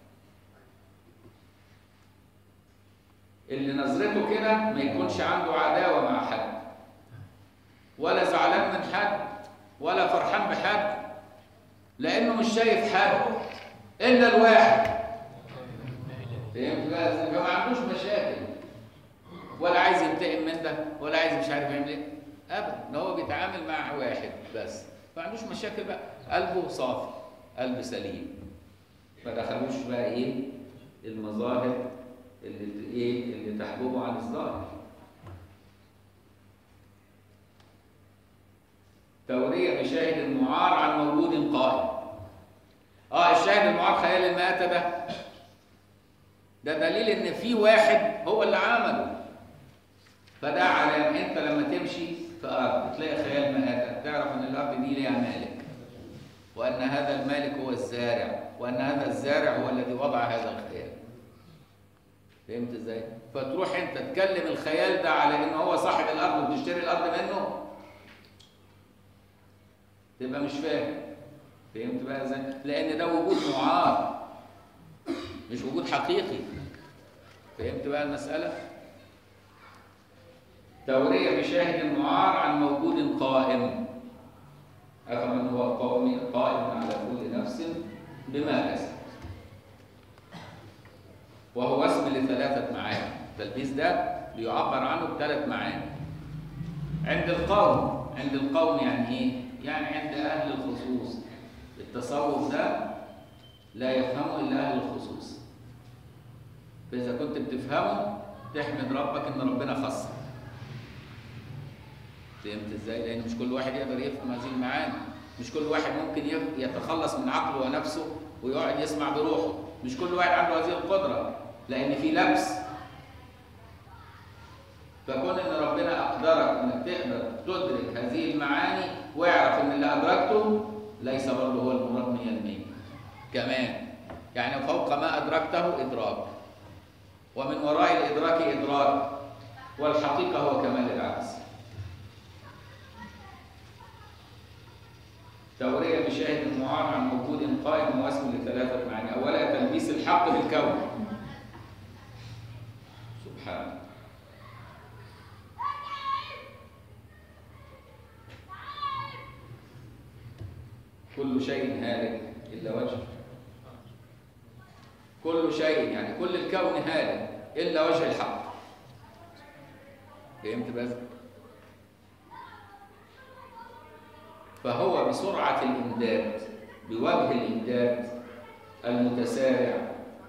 S1: اللي نظرته كده ما يكونش عنده عداوة مع حد ولا زعلان من حد ولا فرحان بحد لأنه مش شايف حد إلا الواحد فهمت بقى ازاي؟ فما عندوش مشاكل ولا عايز ينتقم من ده ولا عايز مش عارف يعمل ايه ابدا ده هو بيتعامل مع واحد بس ما عندوش مشاكل بقى قلبه صافي قلب سليم ما دخلوش بقى ايه المظاهر اللي ايه اللي تحجبه عن الظاهر تورية بشاهد معار عن موجود قائم اه الشاهد المعار خيال المآتة ده ده دليل ان في واحد هو اللي عمله فده علام انت لما تمشي في ارض تلاقي خيال مآتة تعرف ان الارض دي ليها مالك وان هذا المالك هو الزارع وان هذا الزارع هو الذي وضع هذا الخيال فهمت ازاي فتروح انت تكلم الخيال ده على ان هو صاحب الارض وبتشتري الارض منه تبقى مش فاهم فهمت بقى ازاي لان ده وجود معار مش وجود حقيقي فهمت بقى المساله توريه بشاهد معار عن موجود قائم افمن هو قوم قائم على كل نفس بما كسبت وهو اسم لثلاثة معاني التلبيس ده بيعبر عنه بثلاث معاني عند القوم عند القوم يعني ايه؟ يعني عند أهل الخصوص التصوف ده لا يفهمه إلا أهل الخصوص فإذا كنت بتفهمه تحمد ربك إن ربنا خصك فهمت ازاي؟ لأن مش كل واحد يقدر يفهم هذه المعاني مش كل واحد ممكن يتخلص من عقله ونفسه ويقعد يسمع بروحه مش كل واحد عنده هذه القدرة لأن في لبس فكون إن ربنا أقدرك إنك تقدر تدرك هذه المعاني واعرف إن اللي أدركته ليس برضه هو المراد 100% كمان يعني فوق ما أدركته إدراك ومن وراء الإدراك إدراك والحقيقة هو كمال العكس تورية بشاهد معار عن موجود قائم واسم لثلاثة معاني أولا تلبيس الحق بالكون سبحانه كل شيء هالك إلا وجهه كل شيء يعني كل الكون هالك إلا وجه الحق فهمت بس؟ فهو بسرعة الإمداد بوجه الإمداد المتسارع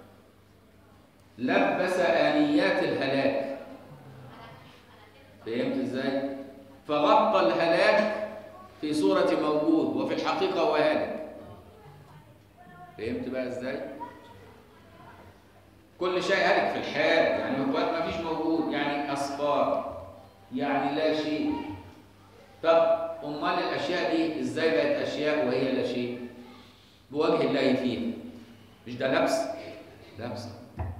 S1: لبس آليات الهلاك فهمت إزاي؟ فغطى الهلاك في صورة موجود وفي الحقيقة هو هالك فهمت بقى إزاي؟ كل شيء هالك في الحال يعني ما فيش موجود يعني أصفار يعني لا شيء طب امال الاشياء دي ازاي بقت اشياء وهي لا شيء بوجه الله فيها مش ده لبس لبس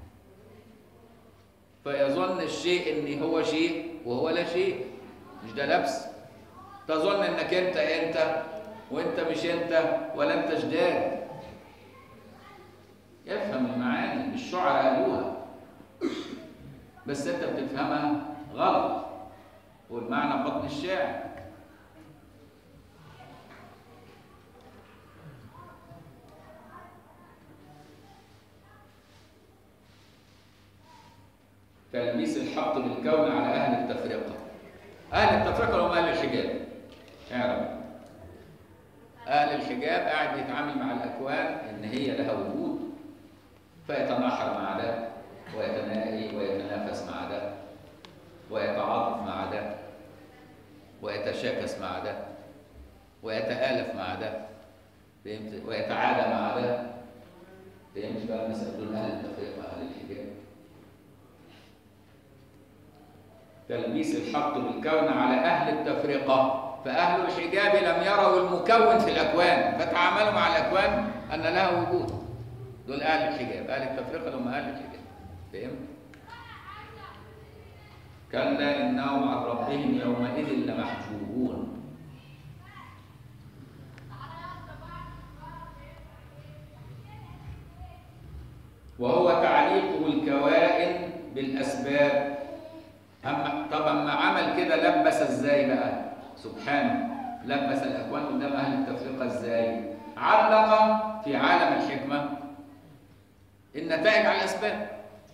S1: فيظن الشيء ان هو شيء وهو لا شيء مش ده لبس تظن انك انت انت وانت مش انت ولا انت جداد افهم المعاني الشعراء قالوها بس انت بتفهمها غلط والمعنى بطن الشعر تلبيس الحق بالكون على أهل التفرقة أهل التفرقة هم أهل الحجاب اعرف أهل الحجاب قاعد يتعامل مع الأكوان إن هي لها وجود فيتناحر مع ده ويتناهي ويتنافس مع ده ويتعاطف مع ده ويتشاكس مع ده ويتآلف مع ده فهمت ويتعادى مع ده فهمت بقى المسألة دول أهل التفرقة أهل الحجاب تلبيس الحق بالكون على أهل التفرقة فأهل الحجاب لم يروا المكون في الأكوان فتعاملوا مع الأكوان أن لها وجود دول أهل الحجاب أهل التفرقة هم أهل الحجاب فهمت؟ كلا إنهم عن ربهم يومئذ لمحجوبون وهو تعليق الكوائن بالأسباب أما طب أما عمل كده لبس إزاي بقى سبحانه لبس الأكوان قدام أهل التفرقة إزاي علق في عالم الحكمة النتائج على الأسباب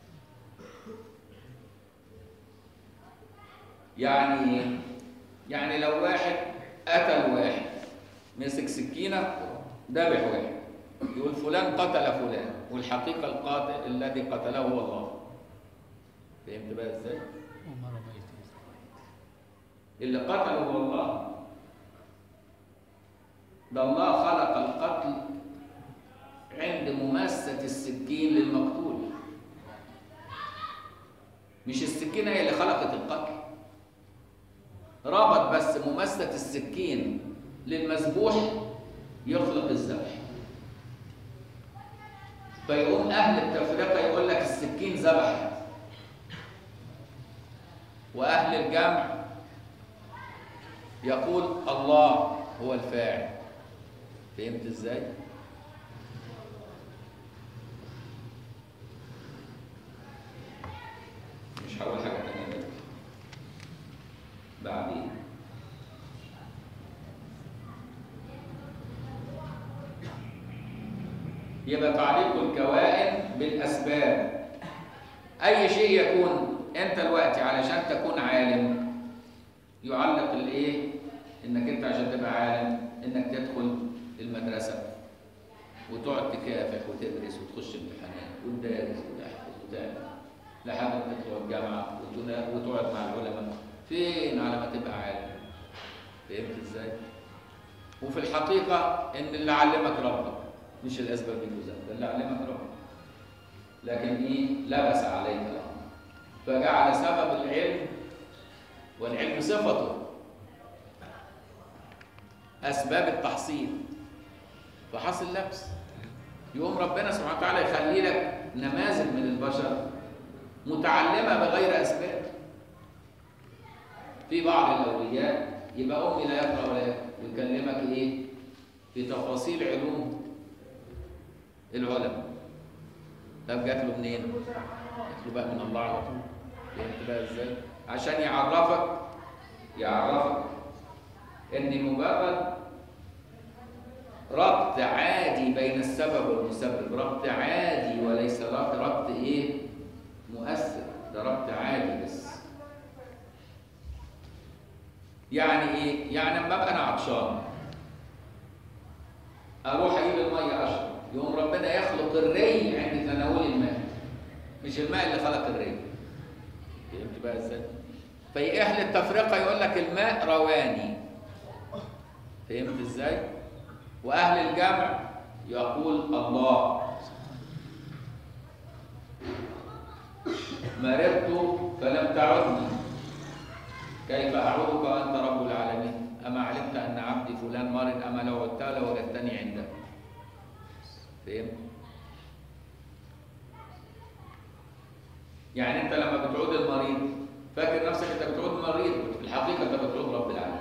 S1: يعني ايه؟ يعني لو واحد قتل واحد مسك سكينة ذبح واحد يقول فلان قتل فلان والحقيقة القاتل الذي قتله هو الله فهمت بقى ازاي؟
S2: وما رميت
S1: اللي قتله هو الله ده الله خلق القتل عند مماسة السكين للمقتول مش السكينة هي اللي خلقت القتل رابط بس مماسة السكين للمذبوح يخلق الذبح فيقوم أهل التفرقة يقول لك السكين ذبحت وأهل الجمع يقول الله هو الفاعل فهمت ازاي؟ مش هقول حاجة تانية دلوقتي. بعدين يبقى تعليق الكوائن بالأسباب أي شيء يكون أنت دلوقتي علشان تكون عالم يعلق الإيه؟ إنك أنت عشان تبقى عالم إنك تدخل المدرسة وتقعد تكافح وتدرس وتخش امتحانات وتدرس وتحفظ وتعمل لحد ما تدخل الجامعة وتنا- وتقعد مع العلماء فين على ما تبقى عالم فهمت ازاي؟ وفي الحقيقة إن اللي علمك ربك مش الأسباب دي كلها ده اللي علمك ربك لكن إيه؟ لبس عليك الأمر فجعل سبب العلم والعلم صفته أسباب التحصيل فحصل لبس يقوم ربنا سبحانه وتعالى يخلي لك نماذج من البشر متعلمة بغير أسباب في بعض الأولياء يبقى أمي لا يقرأ ولا يكتب ويكلمك إيه في تفاصيل علوم العلماء طب جات له منين؟ جات له بقى من الله على طول فهمت بقى ازاي؟ عشان يعرفك يعرفك ان مجرد ربط عادي بين السبب والمسبب ربط عادي وليس ربط ربط ايه مؤثر ده ربط عادي بس يعني ايه يعني لما ابقى انا عطشان اروح اجيب الميه اشرب يقوم ربنا يخلق الري عند تناول الماء مش الماء اللي خلق الري فهمت بقى ازاي في اهل التفرقه يقول لك الماء رواني فهمت ازاي واهل الجمع يقول الله مرضت فلم تعدني كيف اعودك وانت رب العالمين اما علمت ان عبدي فلان مرض اما لو عدت لوجدتني عنده فهمت يعني انت لما بتعود المريض فاكر نفسك انت بتعود مريض في الحقيقه انت بتعود رب العالمين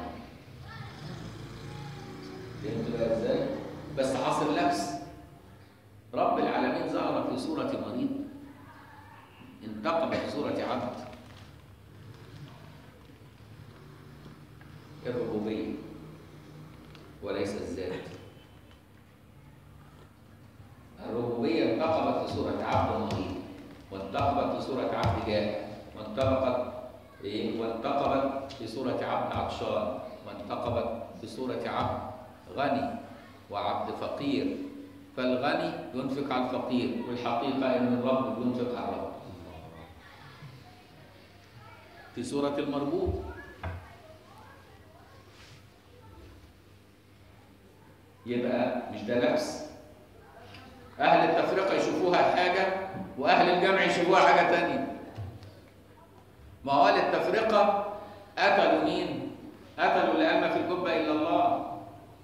S1: فهمت بقى ازاي بس حاصل لبس رب العالمين ظهر في صوره مريض انتقم في صوره عبد الربوبيه وليس الذات الربوبيه انتقمت في صوره عبد مريض وانتقمت في صوره عبد جائع وانتقمت ايه وانتقمت في صوره عبد عطشان وانتقمت في صوره عبد غني وعبد فقير فالغني ينفق على الفقير والحقيقه ان الرب ينفق على الرب في سوره المربوط يبقى مش ده لبس اهل التفرقه يشوفوها حاجه واهل الجمع يشوفوها حاجه تانية ما هو اهل التفرقه قتلوا مين قتلوا اللي قال ما في الجبه الا الله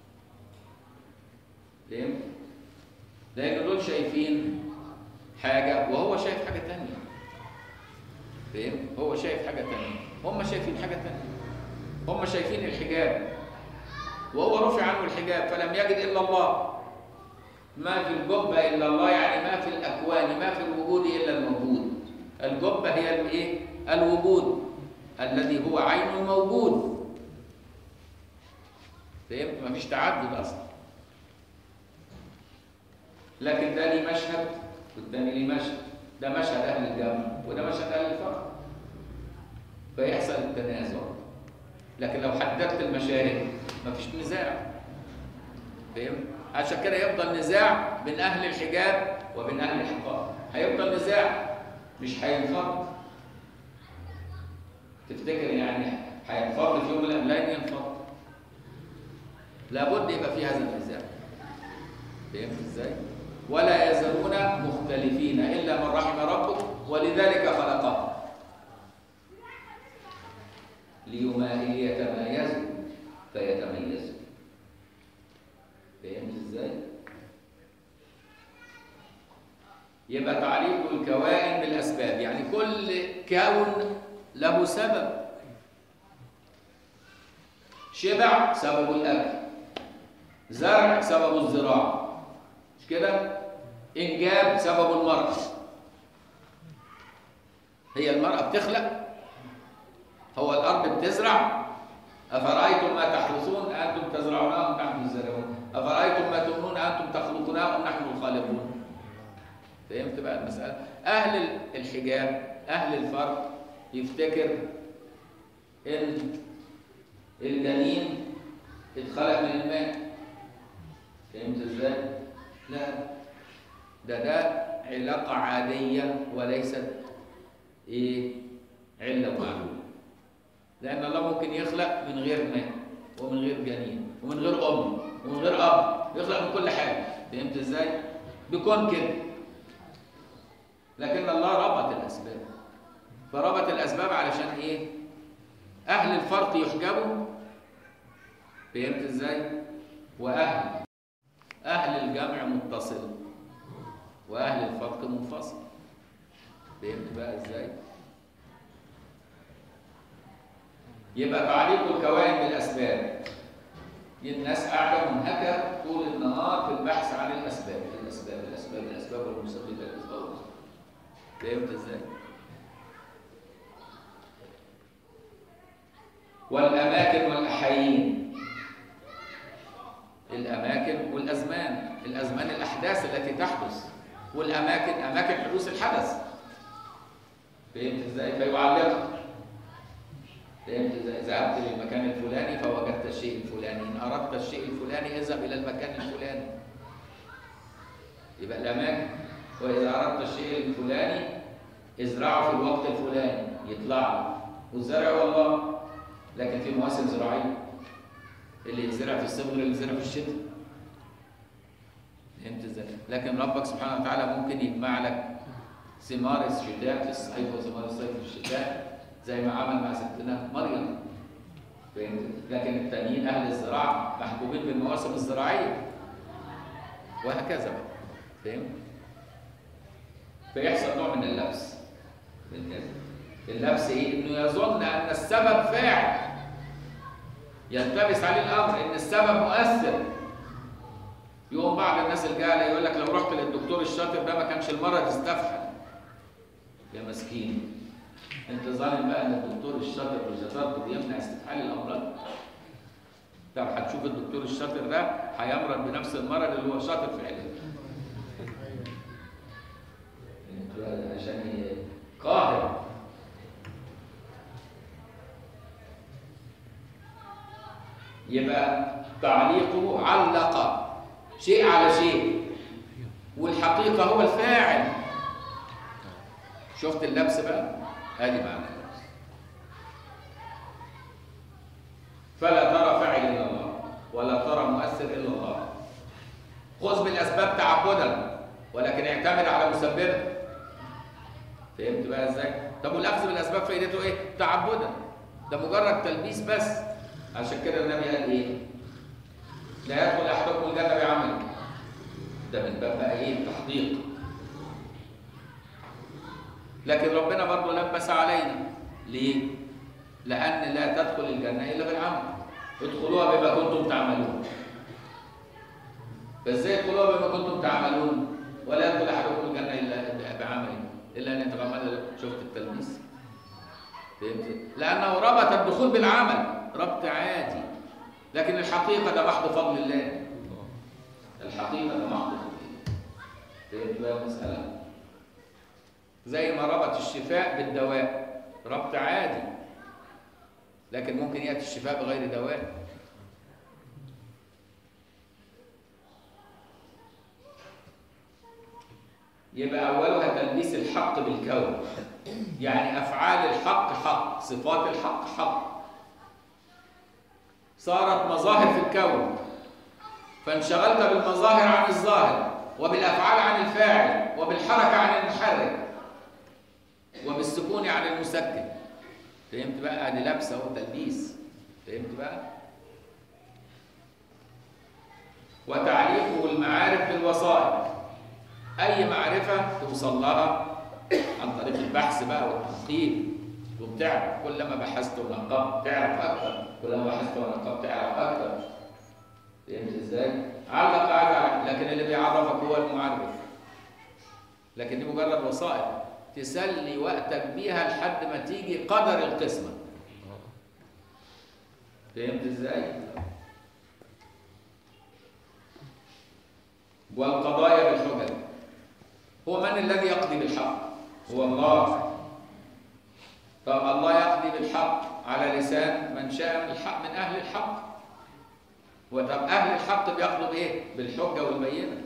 S1: فهمت لان دول شايفين حاجه وهو شايف حاجه تانية فهمت هو شايف حاجه تانية هم شايفين حاجه تانية هم شايفين الحجاب وهو رفع عنه الحجاب فلم يجد الا الله ما في الجبه الا الله يعني ما في الاكوان ما في الوجود الا الموجود الجبه هي الايه الوجود الذي هو عين الموجود فهمت مفيش تعدد اصلا لكن ده ليه مشهد والتاني ليه مشهد ده مشهد اهل الجامع وده مشهد اهل الفقر فيحصل التنازع لكن لو حددت المشاهد مفيش نزاع فهمت عشان كده يفضل نزاع بين اهل الحجاب وبين اهل الحقائق هيفضل نزاع مش هينفض تفتكر يعني هينفض في يوم من الايام ينفض لابد يبقى في هذا الميزان فهمت ازاي؟ ولا يزالون مختلفين الا من رحم ربك ولذلك خلقهم ليما ليتمايزوا فيتميزوا فهمت ازاي؟ يبقى تعليق الكوائن بالاسباب يعني كل كون له سبب شبع سبب الاكل زرع سبب الزراعه مش كده انجاب سبب المرأة هي المرأة بتخلق هو الأرض بتزرع أفرأيتم ما تحرثون أنتم تزرعونه أم نحن الزارعون أفرأيتم ما تمنون أنتم تخلقونه أم نحن الخالقون فهمت بقى المسألة أهل الحجاب أهل الفرق يفتكر إن الجنين اتخلق من الماء فهمت ازاي؟ لا ده ده علاقة عادية وليست ايه؟ علة معلومة لأن الله ممكن يخلق من غير ماء ومن غير جنين ومن غير أم ومن غير أب يخلق من كل حاجة فهمت ازاي؟ بيكون كده لكن الله ربط الأسباب فربط الأسباب علشان ايه؟ أهل الفرق يحجبوا فهمت ازاي؟ وأهل أهل الجمع متصل وأهل الفرق منفصل فهمت بقى ازاي؟ يبقى تعليق الكوائن بالأسباب الناس قاعدة منهكة طول النهار في البحث عن الأسباب الأسباب الأسباب الأسباب والمسببات الأسباب والمسببات. فهمت ازاي؟ والأماكن والأحايين الأماكن والأزمان الأزمان الأحداث التي تحدث والأماكن أماكن حدوث الحدث فهمت إزاي؟ فيعلقك فهمت إزاي؟ ذهبت للمكان الفلاني فوجدت الشيء الفلاني إن أردت الشيء الفلاني اذهب إلى المكان الفلاني يبقى الأماكن وإذا أردت الشيء الفلاني ازرعه في الوقت الفلاني يطلع لك والزرع والله لكن في مواسم زراعيه اللي يزرع في الصيف غير اللي يزرع في الشتاء فهمت ازاي؟ لكن ربك سبحانه وتعالى ممكن يجمع لك ثمار الشتاء في الصيف وثمار الصيف في الشتاء زي ما عمل مع ستنا مريم فهمت؟ لكن التانيين اهل الزراعه محبوبين بالمواسم الزراعيه وهكذا بقى فهمت؟ فيحصل نوع من اللبس فهمت؟ اللبس ايه؟ انه يظن ان السبب فاعل يلتبس عليه الامر ان السبب مؤثر يقوم بعض الناس الجهله يقول لك لو رحت للدكتور الشاطر ده ما كانش المرض استفحل يا مسكين انت ظالم بقى ان الدكتور الشاطر وشطارته بيمنع استفحال الامراض طب هتشوف الدكتور الشاطر ده هيمرض بنفس المرض اللي هو شاطر في علاجه عشان قاهر يبقى تعليقه علق شيء على شيء والحقيقة هو الفاعل شفت اللبس بقى ادي معنى اللبس فلا ترى فاعل الا الله ولا ترى مؤثر الا الله خذ بالاسباب تعبدا ولكن اعتمد على مسببه فهمت بقى ازاي طب والاخذ بالاسباب فائدته ايه تعبدا ده مجرد تلبيس بس عشان كده النبي قال ايه لا يدخل احدكم الجنه بعمله ده من باب بقى ايه التحقيق لكن ربنا برضه لبس علينا ليه لان لا تدخل الجنه الا بالعمل ادخلوها بما كنتم تعملون فازاي ادخلوها بما كنتم تعملون ولا يدخل احدكم الجنه الا بعمله الا ان يتغمد شفت التلبيس فهمت لانه ربط الدخول بالعمل ربط عادي لكن الحقيقة ده محض فضل الله الحقيقة ده محض فضل الله فهمت بقى المسألة زي ما ربط الشفاء بالدواء ربط عادي لكن ممكن يأتي الشفاء بغير دواء يبقى أولها تلبيس الحق بالكون يعني أفعال الحق حق صفات الحق حق صارت مظاهر في الكون فانشغلت بالمظاهر عن الظاهر وبالافعال عن الفاعل وبالحركه عن المحرك وبالسكون عن المسكن فهمت بقى ادي لبسه وتلبيس فهمت بقى وتعليقه المعارف بالوسائط اي معرفه توصل لها عن طريق البحث بقى والتحقيق وبتعرف كلما بحثت ونقبت تعرف اكثر كلما بحثت ونقبت تعرف اكثر فهمت ازاي؟ علق على لكن اللي بيعرفك هو المعرف لكن دي مجرد وسائط تسلي وقتك بيها لحد ما تيجي قدر القسمه فهمت ازاي؟ والقضايا بالحجج هو من الذي يقضي بالحق؟ هو الله طب الله يقضي بالحق على لسان من شاء من الحق من اهل الحق وطب اهل الحق بيقضوا بايه؟ بالحجه والبينه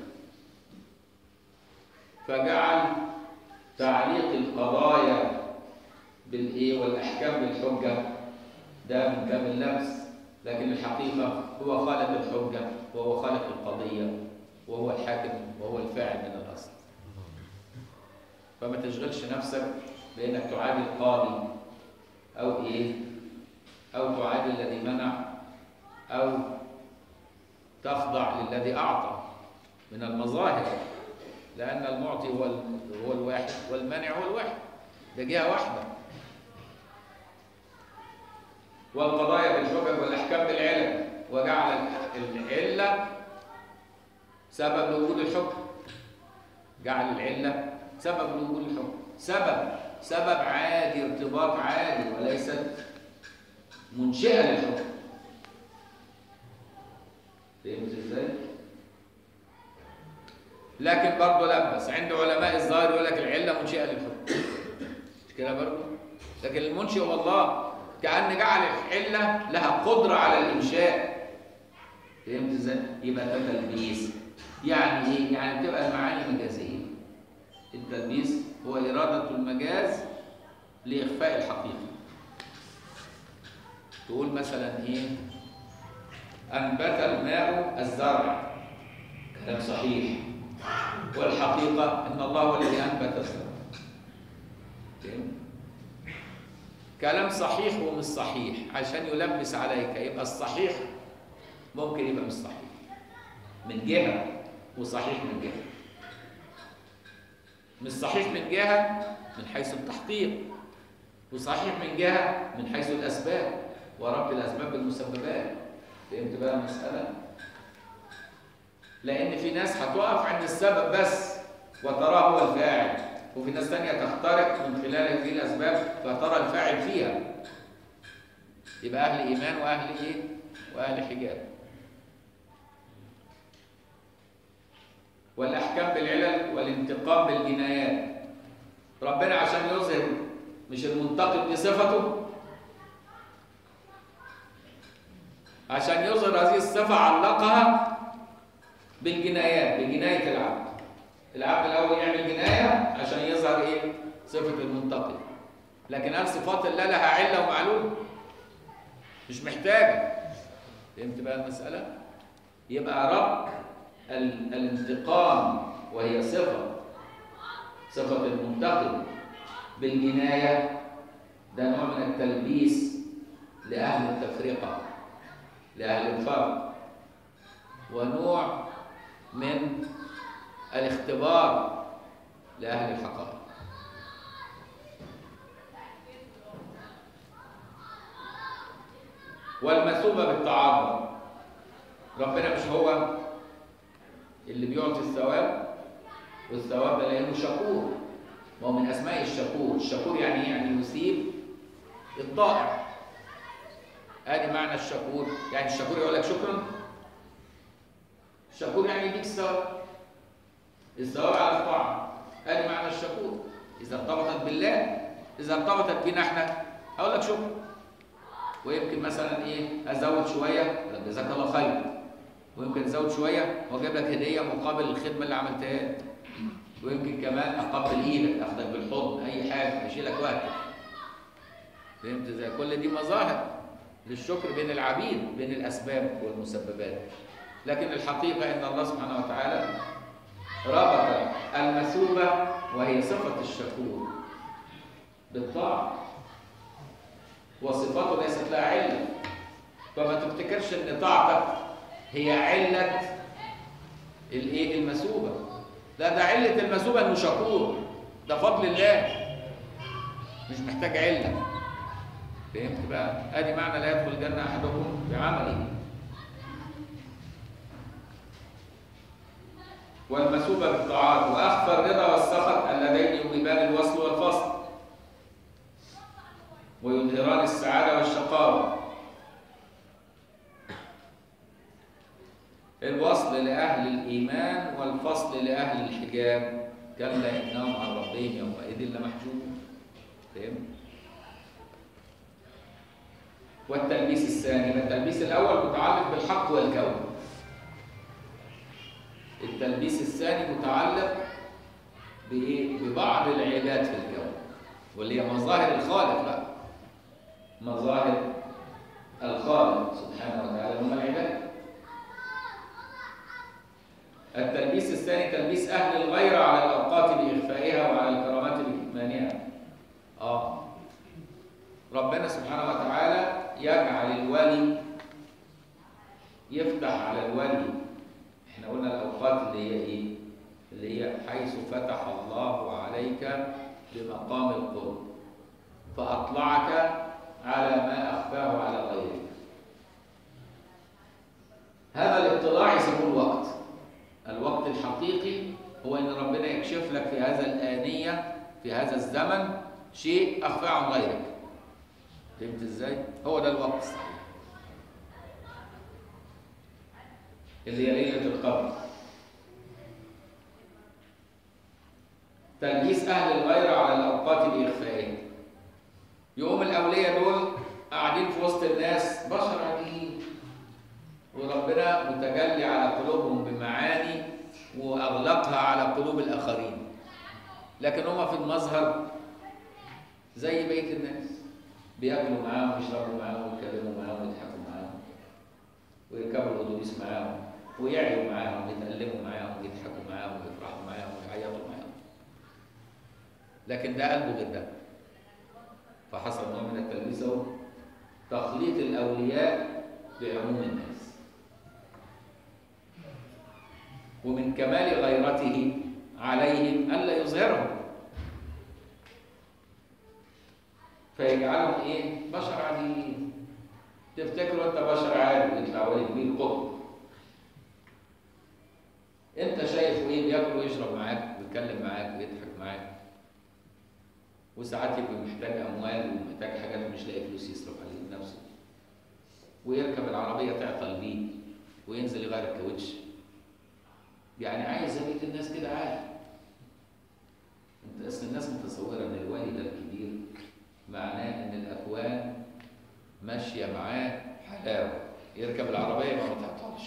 S1: فجعل تعليق القضايا بالايه والاحكام بالحجه ده من كام اللبس لكن الحقيقه هو خالق الحجه وهو خالق القضيه وهو الحاكم وهو الفاعل من الاصل فما تشغلش نفسك بانك تعادي القاضي او ايه او تعادي الذي منع او تخضع للذي اعطى من المظاهر لان المعطي هو هو الواحد والمانع هو الواحد ده جهه واحده والقضايا بالحجج والاحكام بالعلل وجعل العله سبب لوجود الحكم جعل العله سبب لوجود الحكم سبب سبب عادي ارتباط عادي وليست منشئه للحكم فهمت ازاي؟ لكن برضه لبس عند علماء الظاهر يقول لك العله منشئه للحكم مش كده برضه؟ لكن المنشئ هو الله كأن جعل العله لها قدره على الانشاء فهمت ازاي؟ يبقى ده تلبيس يعني ايه؟ يعني بتبقى المعاني مجازيه التلبيس هو إرادة المجاز لإخفاء الحقيقة تقول مثلا إيه أنبت الماء الزرع كلام صحيح والحقيقة أن الله هو الذي أنبت الزرع كلام صحيح ومش صحيح عشان يلبس عليك يبقى الصحيح ممكن يبقى مش صحيح من جهة وصحيح من جهة مش صحيح من جهة من حيث التحقيق وصحيح من جهة من حيث الأسباب وربط الأسباب بالمسببات فهمت بقى المسألة؟ لأن في ناس هتقف عند السبب بس وتراه هو الفاعل وفي ناس تانية تخترق من خلال هذه الأسباب فترى الفاعل فيها يبقى أهل إيمان وأهل إيه؟ وأهل حجاب والأحكام بالعلل والانتقام بالجنايات ربنا عشان يظهر مش المنتقم دي صفته عشان يظهر هذه الصفة علقها بالجنايات بجناية العبد العبد الأول يعمل جناية عشان يظهر إيه؟ صفة المنتقم لكن هل صفات الله لها علة ومعلوم؟ مش محتاجة فهمت بقى المسألة؟ يبقى رب الانتقام وهي صفة صفة المنتقم بالجناية ده نوع من التلبيس لأهل التفرقة لأهل الفرق ونوع من الاختبار لأهل الحقائق والمثوبة بالتعاظم ربنا مش هو اللي بيعطي الثواب والثواب ده لانه شكور ما هو من اسماء الشكور الشكور يعني ايه يعني يثيب الطائع ادي معنى الشكور يعني الشكور يقول لك شكرا الشكور يعني يديك الثواب الثواب على الطاعه ادي معنى الشكور اذا ارتبطت بالله اذا ارتبطت بينا احنا هقول لك شكرا ويمكن مثلا ايه ازود شويه جزاك الله خير ويمكن ازود شويه واجيب لك هديه مقابل الخدمه اللي عملتها لي ويمكن كمان اقبل ايدك اخدك بالحضن اي حاجه اشيلك وقتك فهمت ازاي كل دي مظاهر للشكر بين العبيد بين الاسباب والمسببات لكن الحقيقة إن الله سبحانه وتعالى ربط المثوبة وهي صفة الشكور بالطاعة وصفاته ليست لها علة فما تفتكرش إن طاعتك هي علة الإيه المثوبة لا ده علة المثوبة إنه شكور ده فضل الله مش محتاج علة فهمت بقى؟ ادي معنى لا يدخل الجنة احدكم بعمله والمثوبة بالطاعات واخفى الرضا والسخط اللذين يوجبان الوصل والفصل ويظهران السعادة والشقاوة الوصل لأهل الإيمان والفصل لأهل الحجاب كلا إنهم عن ربهم يومئذ لمحجوبون فهمت؟ والتلبيس الثاني التلبيس الأول متعلق بالحق والكون التلبيس الثاني متعلق بإيه؟ ببعض العيادات في الكون واللي هي مظاهر الخالق بقى مظاهر الخالق سبحانه وتعالى هم العباد التلبيس الثاني تلبيس أهل الغيرة على الأوقات بإخفائها وعلى الكرامات بكتمانها آه ربنا سبحانه وتعالى يجعل الولي يفتح على الولي احنا قلنا الاوقات اللي هي ايه اللي هي حيث فتح الله عليك بمقام القرب فاطلعك على ما اخفاه على غيرك هذا الاطلاع يسموه الوقت الوقت الحقيقي هو ان ربنا يكشف لك في هذا الانيه في هذا الزمن شيء اخفاه عن غيرك فهمت ازاي؟ هو ده الوقت الصحيح. اللي هي ليلة القدر. تلبيس أهل الغيرة على الأوقات بإخفائها. يقوم الأولياء دول قاعدين في وسط الناس بشر عاديين. وربنا متجلي على قلوبهم بمعاني وأغلقها على قلوب الآخرين. لكن هم في المظهر زي بقية الناس. بياكلوا معاهم ويشربوا معاهم ويتكلموا معاهم ويضحكوا معاهم ويركبوا الاتوبيس معاهم ويعيوا معاهم ويتألموا معاهم ويضحكوا معاهم ويفرحوا معاهم ويعيطوا معاهم لكن ده قلبه غير ده فحصل نوع من التلبيس اهو تخليط الاولياء بعموم الناس ومن كمال غيرته عليهم الا يظهرهم فيجعلهم ايه؟ بشر عاديين. تفتكروا انت بشر عادي يطلع ولي كبير قطب. انت شايفه ايه بياكل ويشرب معاك ويتكلم معاك ويضحك معاك. وساعات يبقى محتاج اموال ومحتاج حاجات مش لاقي فلوس يصرف عليها بنفسه. ويركب العربيه تعطل بيه وينزل يغير الكاوتش. يعني عايز زي الناس كده عادي. انت اصل الناس متصوره ان الوالي ده الكبير معناه ان الاكوان ماشيه معاه حلاوه يركب العربيه ما تعطلش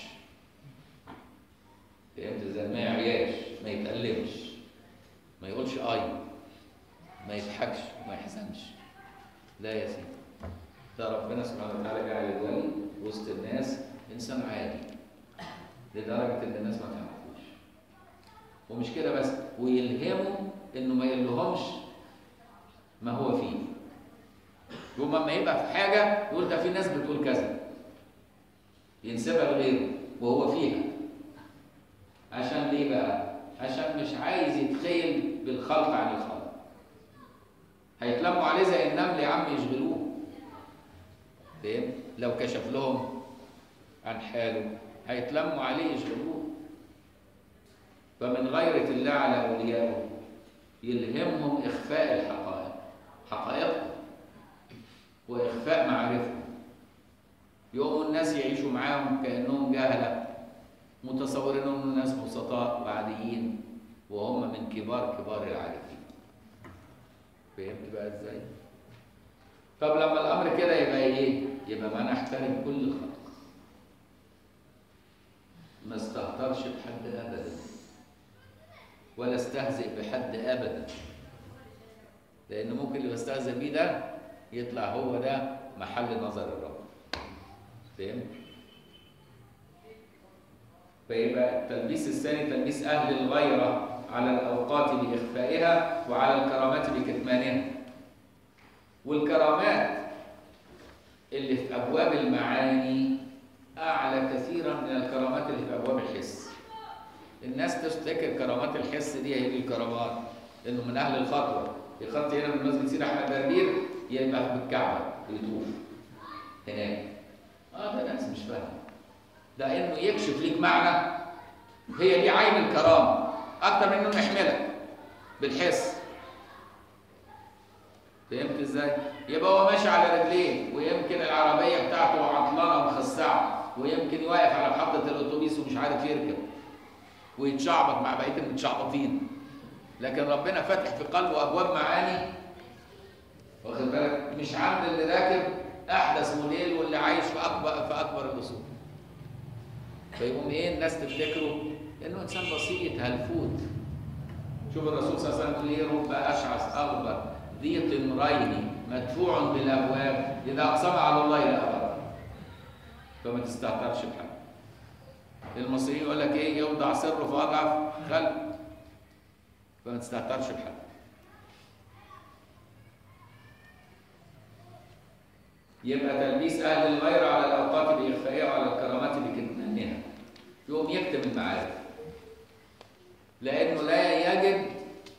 S1: فهمت ازاي ما يعياش ما يتألمش ما يقولش اي ما يضحكش ما يحزنش لا يا سيدي ده ربنا سبحانه وتعالى جعل الولي وسط الناس انسان عادي لدرجه ان الناس ما تعرفوش ومش كده بس ويلهمهم انه ما يقولهمش ما هو فيه يوم ما يبقى في حاجة يقول ده في ناس بتقول كذا ينسبها لغيره وهو فيها عشان ليه بقى؟ عشان مش عايز يتخيل بالخلق عن الخلق هيتلموا عليه زي النمل يا عم يشغلوه فاهم؟ لو كشف لهم عن حاله هيتلموا عليه يشغلوه فمن غيرة الله على أوليائه يلهمهم إخفاء الحقائق حقائقهم وإخفاء معارفهم يقوموا الناس يعيشوا معاهم كأنهم جهلة متصورين انهم ناس بسطاء وعاديين وهم من كبار كبار العارفين فهمت بقى ازاي؟ طب لما الامر كده يبقى ايه؟ يبقى ما نحترم كل خلق ما استهترش بحد ابدا ولا استهزئ بحد ابدا لان ممكن اللي بستهزئ بيه ده يطلع هو ده محل نظر الرب فهمت فيبقى التلبيس الثاني تلبيس أهل الغيرة على الأوقات بإخفائها وعلى الكرامات بكتمانها والكرامات اللي في أبواب المعاني أعلى كثيرا من الكرامات اللي في أبواب الحس الناس تفتكر كرامات الحس دي هي دي الكرامات إنه من أهل الخطوة يخط هنا من مسجد سيدي أحمد بربير يبقى في الكعبة يطوف هناك اه ده ناس مش فاهمه ده انه يكشف ليك معنى هي دي عين الكرامه اكتر من انه يحملك بالحس فهمت ازاي؟ يبقى هو ماشي على رجليه ويمكن العربيه بتاعته عطلانه ومخسعه ويمكن واقف على محطه الاتوبيس ومش عارف يركب ويتشعبط مع بقيه المتشعبطين لكن ربنا فاتح في قلبه ابواب معاني واخد بالك مش عند اللي راكب احدث موديل واللي عايش في اكبر في اكبر الاصول فيقوم ايه الناس تفتكره انه انسان بسيط هلفوت شوف الرسول صلى الله عليه وسلم ليه رب اشعث اغبر ذي طمرين مدفوع بالابواب اذا اقسم على الله لا ابر فما تستهترش بحاجه المصريين يقول لك ايه يوضع سره في اضعف خلق فما تستهترش بحاجه يبقى تلبيس اهل الغير على الاوقات باخفائها وعلى الكرامات بكتمانها يقوم يكتم المعارف لانه لا يجد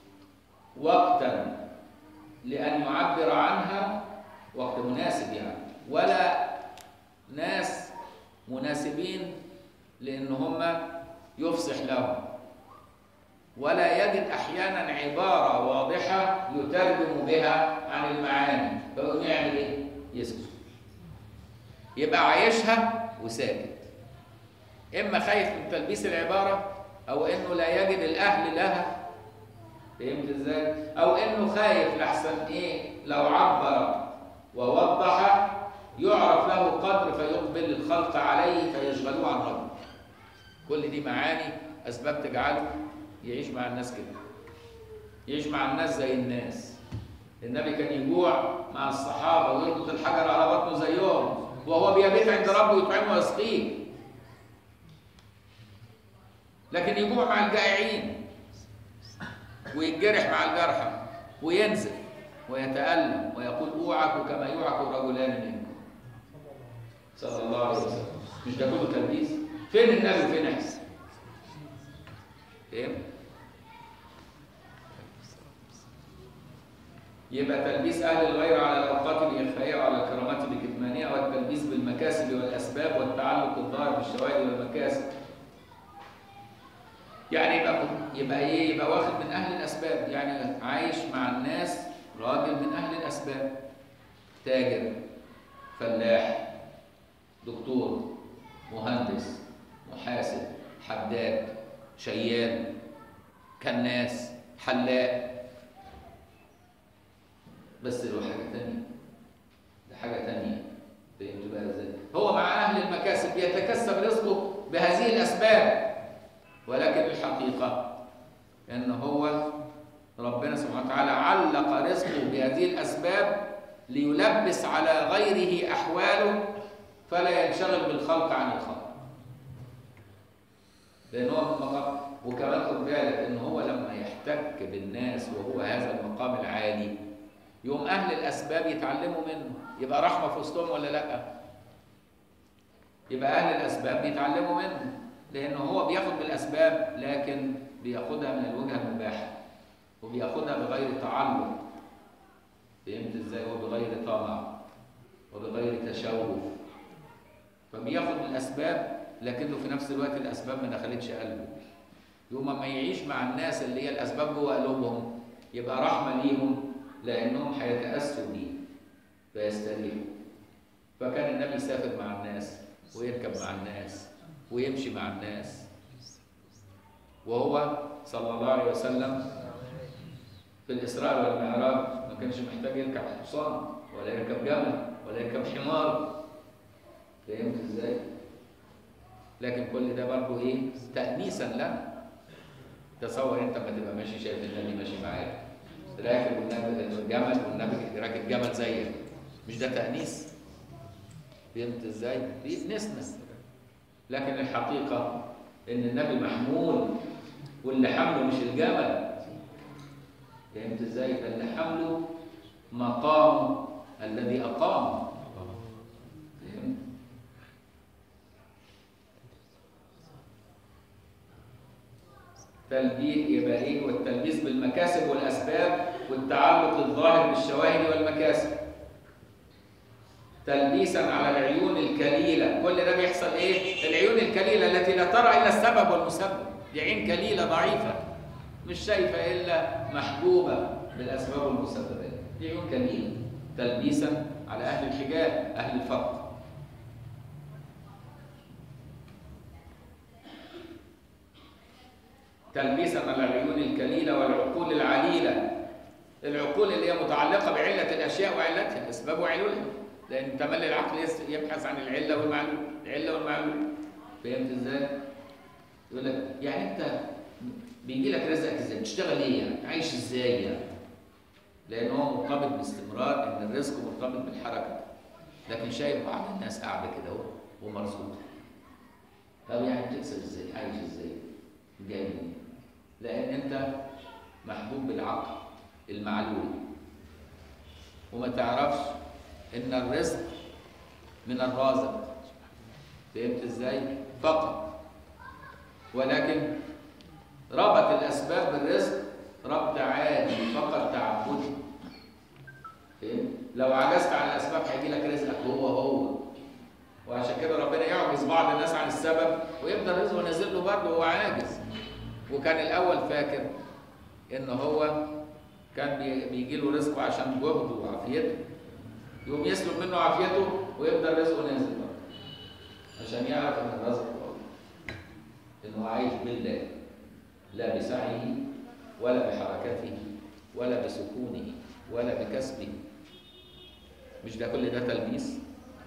S1: وقتا لان يعبر عنها وقت مناسب يعني ولا ناس مناسبين لان هم يفصح لهم ولا يجد احيانا عباره واضحه يترجم بها عن المعاني فيقوم يعمل ايه يسكت يبقى عايشها وساكت اما خايف من تلبيس العباره او انه لا يجد الاهل لها فهمت ازاي او انه خايف لحسن ايه لو عبر ووضح يعرف له قدر فيقبل الخلق عليه فيشغلوه عن ربه كل دي معاني اسباب تجعله يعيش مع الناس كده يعيش مع الناس زي الناس النبي كان يجوع مع الصحابه ويربط الحجر على بطنه زيهم وهو بيبيت عند ربه ويطعمه ويسقيه لكن يجوع مع الجائعين ويتجرح مع الجرحى وينزل ويتألم ويقول اوعك كما يوعك رجلان منكم صلى الله عليه وسلم مش ده كله تلبيس فين النبي وفين احنا فهمت يبقى تلبيس أهل الغير على الأوقات بإخفائها وعلى الكرامات بكتمانها والتلبيس بالمكاسب والأسباب والتعلق الظاهر بالشواهد والمكاسب. يعني يبقى يبقى إيه؟ يبقى واخد من أهل الأسباب، يعني عايش مع الناس راجل من أهل الأسباب. تاجر، فلاح، دكتور، مهندس، محاسب، حداد، شيال، كناس، حلاق، بس له حاجة تانية ده حاجة تانية فهمت بقى ازاي؟ هو مع أهل المكاسب يتكسب رزقه بهذه الأسباب ولكن الحقيقة أن هو ربنا سبحانه وتعالى علق رزقه بهذه الأسباب ليلبس على غيره أحواله فلا ينشغل بالخلق عن الخلق لأن هو من مقام وكمان خد بالك أن هو لما يحتك بالناس وهو هذا المقام العالي يوم أهل الأسباب يتعلموا منه يبقى رحمة في وسطهم ولا لأ؟ يبقى أهل الأسباب بيتعلموا منه لأنه هو بياخد بالأسباب لكن بياخدها من الوجهة المباحة وبياخدها بغير تعلق فهمت ازاي؟ وبغير طمع وبغير تشوف فبياخد الأسباب لكنه في نفس الوقت الأسباب ما دخلتش قلبه يوم ما يعيش مع الناس اللي هي الأسباب جوه قلوبهم يبقى رحمة ليهم لأنهم هيتأسوا بيه فيستريحوا فكان النبي يسافر مع الناس ويركب مع الناس ويمشي مع الناس وهو صلى الله عليه وسلم في الإسراء والمعراج ما كانش محتاج يركب حصان ولا يركب جمل ولا يركب حمار فهمت ازاي؟ لكن كل ده برضه ايه؟ تأنيسا لنا تصور انت لما تبقى ماشي شايف النبي ماشي معاك راكب والنبي الجمل والنبي راكب جمل زيك مش ده تأنيس فهمت ازاي؟ بيتنسنا لكن الحقيقة ان النبي محمول واللي حمله مش الجمل فهمت ازاي ده اللي حمله مقامه الذي اقامه فهمت تلبيس يبقى ايه والتلبيس بالمكاسب والاسباب والتعلق الظاهر بالشواهد والمكاسب تلبيسا على العيون الكليله كل ده بيحصل ايه العيون الكليله التي لا ترى الا السبب والمسبب دي عين كليله ضعيفه مش شايفه الا محبوبه بالاسباب والمسببات دي عيون كليله تلبيسا على اهل الحجاب اهل الفقر تلبيسا على العيون الكليله والعقول العليله العقول اللي هي متعلقه بعله الاشياء وعلتها اسباب وعلولها لان تملي العقل يس- يبحث عن العله والمعلول العله والمعلول فهمت ازاي يقول لك يعني انت بيجي لك رزقك ازاي بتشتغل ايه يعني عايش ازاي يعني لان هو مرتبط باستمرار ان الرزق مرتبط بالحركه لكن شايف بعض الناس قاعده كده اهو ومرزوقه طب يعني بتكسب ازاي عايش ازاي جاي منين لان انت محبوب بالعقل المعلول وما تعرفش ان الرزق من الرازق فهمت ازاي فقط ولكن ربط الاسباب بالرزق ربط عادي فقط تعبدي فهمت لو عجزت عن الاسباب هيجي لك رزقك هو هو وعشان كده ربنا يعجز بعض الناس عن السبب ويفضل رزقه نازل له برضه وهو عاجز وكان الاول فاكر ان هو كان بي- بيجي له رزقه عشان جهده وعافيته يقوم يسلب منه عافيته ويفضل رزقه نازل برضه عشان يعرف ان الرزق هو انه عايش بالله لا بسعيه ولا بحركته ولا بسكونه ولا بكسبه مش ده كل ده تلبيس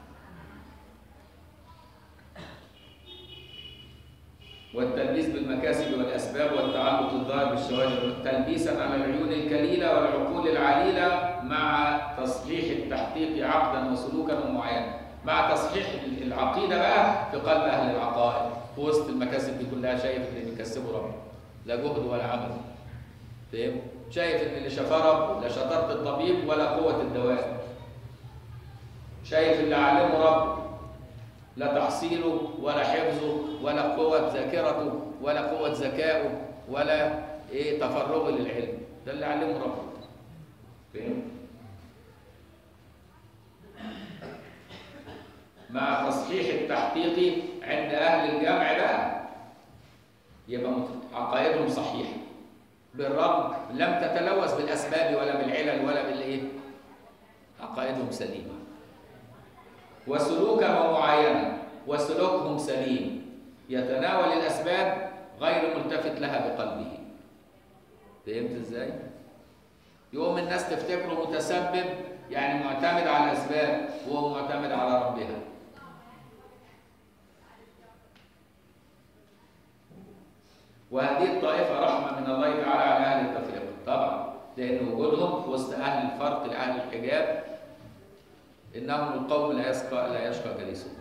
S1: والتلبيس بالمكاسب والاسباب والتعلق الظاهر بالشواهد تلبيسا على العيون الكليله والعقول العليله مع تصحيح التحقيق عقدا وسلوكا ومعينا مع تصحيح العقيده بقى في قلب اهل العقائد في وسط المكاسب دي كلها شايف اللي بيكسبه ربه لا جهد ولا عمل فاهم شايف ان اللي شفاه ربه لا شطاره الطبيب ولا قوه الدواء شايف اللي علمه ربه لا تحصيله ولا حفظه ولا قوة ذاكرته ولا قوة ذكائه ولا ايه تفرغه للعلم ده اللي علمه ربه فاهم مع تصحيح التحقيق عند اهل الجمع بقى يبقى مت- عقائدهم صحيحه بالرغم لم تتلوث بالاسباب ولا بالعلل ولا بالايه عقائدهم سليمه وسلوكا ومعاينة وسلوكهم سليم يتناول الأسباب غير ملتفت لها بقلبه فهمت ازاي؟ يقوم الناس تفتكره متسبب يعني معتمد على الأسباب وهو معتمد على ربها وهذه الطائفة رحمة من الله تعالى على أهل التفرقة طبعا لأن وجودهم في وسط أهل الفرق لأهل الحجاب انهم القوم لا يشقى لا يشقى جليسهم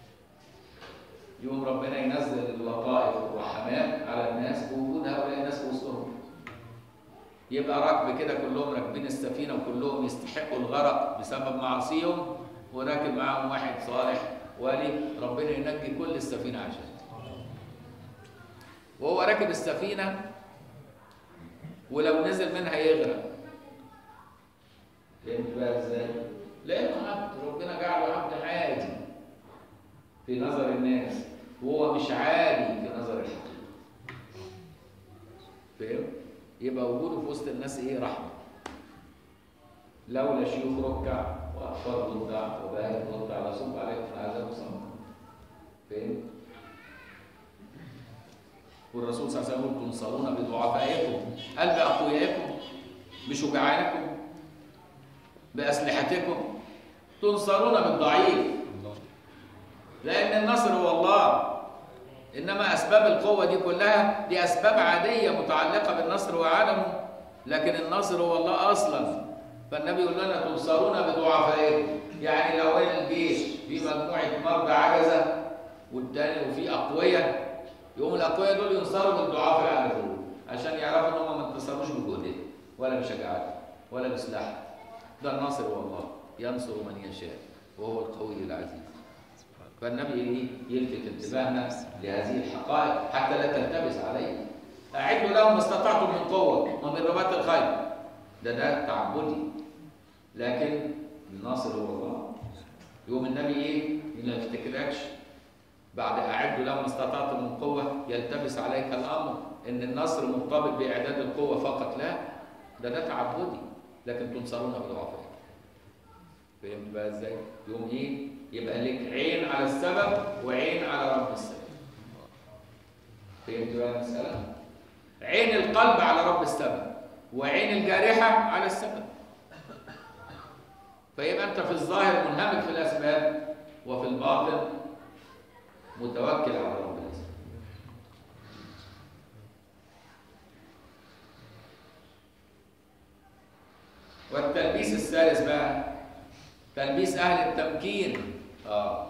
S1: يوم ربنا ينزل اللطائف والرحمات على الناس بوجود هؤلاء الناس في وسطهم يبقى ركب كده كلهم راكبين السفينه وكلهم يستحقوا الغرق بسبب معاصيهم وراكب معاهم واحد صالح ولي ربنا ينجي كل السفينه عشان وهو راكب السفينه ولو نزل منها يغرق فهمت بقى ازاي؟ لانه عبد ربنا جعله عبد عادي في نظر الناس وهو مش عادي في نظر الحقيقه فاهم يبقى وجوده في وسط الناس ايه رحمه لولا شيوخ ركع واطفال ضدع وباهت ضدع لصب عليكم العذاب صمت فاهم والرسول صلى الله عليه وسلم يقول تنصرون بضعفائكم هل باقويائكم بشجعانكم بأسلحتكم تنصرون بالضعيف لأن النصر هو الله إنما أسباب القوة دي كلها دي أسباب عادية متعلقة بالنصر وعدمه لكن النصر هو الله أصلا فالنبي يقول لنا تنصرون بضعفائكم يعني لو ان الجيش في مجموعة مرضى عجزة والتاني وفي أقوياء يقوم الاقوياء دول ينصروا بالضعاف اللي على فوق عشان يعرفوا ان هم ما انتصروش بجهدهم ولا بشجاعتهم ولا بسلاحهم ده الناصر هو الله ينصر من يشاء وهو القوي العزيز فالنبي ايه يلفت انتباهنا لهذه الحقائق حتى لا تلتبس علينا اعدوا لهم ما استطعتم من قوه ومن رباط الخيل ده ده تعبدي لكن الناصر هو الله يوم النبي ايه ما يفتكركش بعد اعدوا لهم ما استطعتم من قوه يلتبس عليك الامر ان النصر مرتبط باعداد القوه فقط لا ده ده تعبدي لكن تنصرون بضعفاء فهمت بقى ازاي يوم ايه يبقى لك عين على السبب وعين على رب السبب فهمت بقى المساله عين القلب على رب السبب وعين الجارحه على السبب فيبقى انت في الظاهر منهمك في الاسباب وفي الباطن متوكل على رب الاسباب والتلبيس الثالث بقى تلبيس اهل التمكين اه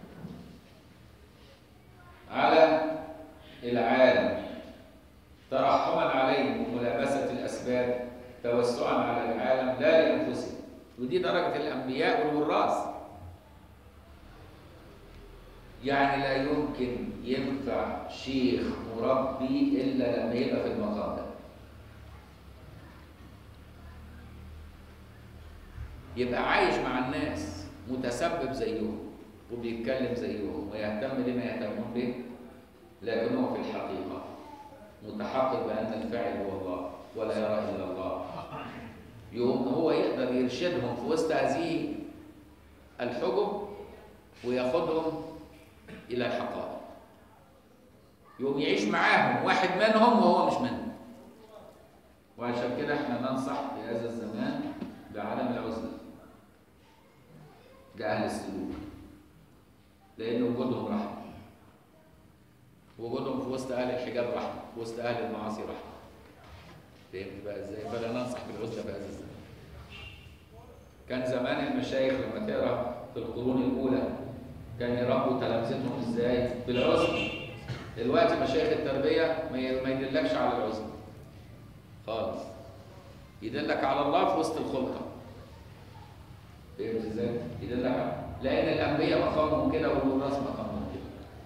S1: على العالم ترحما عليهم وملابسه الاسباب توسعا على العالم لا لانفسهم ودي درجه الانبياء والوراث يعني لا يمكن ينفع شيخ مربي الا لما يبقى في المقام ده يبقى عايش مع الناس متسبب زيهم وبيتكلم زيهم ويهتم لما يهتمون به لكن هو في الحقيقة متحقق بأن الفاعل هو الله ولا يرى إلا الله يوم هو يقدر يرشدهم في وسط هذه الحجب وياخدهم إلى الحقائق يوم يعيش معاهم واحد منهم وهو مش منهم وعشان كده احنا ننصح في هذا الزمان بعدم العزلة ده أهل السلوك لأن وجودهم رحمة وجودهم في وسط أهل الحجاب رحمة في وسط أهل المعاصي رحمة فهمت بقى إزاي؟ فلا ننصح بالعزلة في هذا الزمان كان زمان المشايخ لما تقرا في القرون الأولى كان يربوا تلامذتهم إزاي؟ بالعزلة دلوقتي مشايخ التربية ما يدلكش على العزلة خالص يدلك على الله في وسط الخلطة فهمت ازاي؟ يدلك لأن الأنبياء مقامهم كده والوراث مقامهم كده.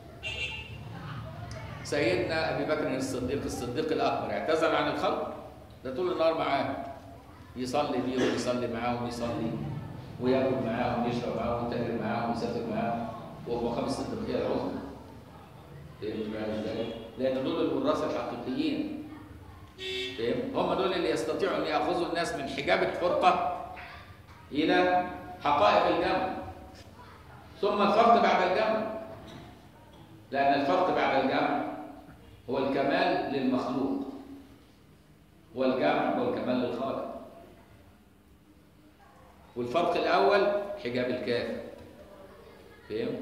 S1: سيدنا أبي بكر الصديق الصديق الأكبر اعتزل عن الخلق ده طول النهار معاهم يصلي بيهم ويصلي معاهم ويصلي وياكل معاهم ويشرب معاهم ويتاجر معاهم ويسافر معاهم وهو خمس الصديقية العظمى فهمت بقى ازاي؟ لأن دول الوراث الحقيقيين فهم؟ هم دول اللي يستطيعوا ان ياخذوا الناس من حجاب الفرقه الى حقائق الجمع ثم الفرق بعد الجمع لان الفرق بعد الجمع هو الكمال للمخلوق والجمع هو الكمال للخالق والفرق الاول حجاب الكافر فهمت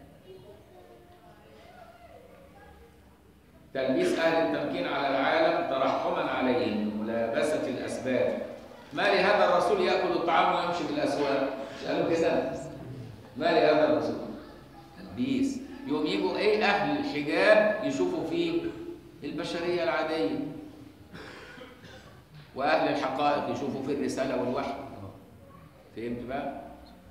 S1: تلبيس أهل التمكين على العالم ترحما عليهم ملابسة الأسباب ما لهذا الرسول يأكل الطعام ويمشي في الأسواق مش قالوا كده ما لهذا الرسول تلبيس يوم يجوا ايه أهل الحجاب يشوفوا فيه البشرية العادية وأهل الحقائق يشوفوا في الرسالة والوحي فهمت بقى؟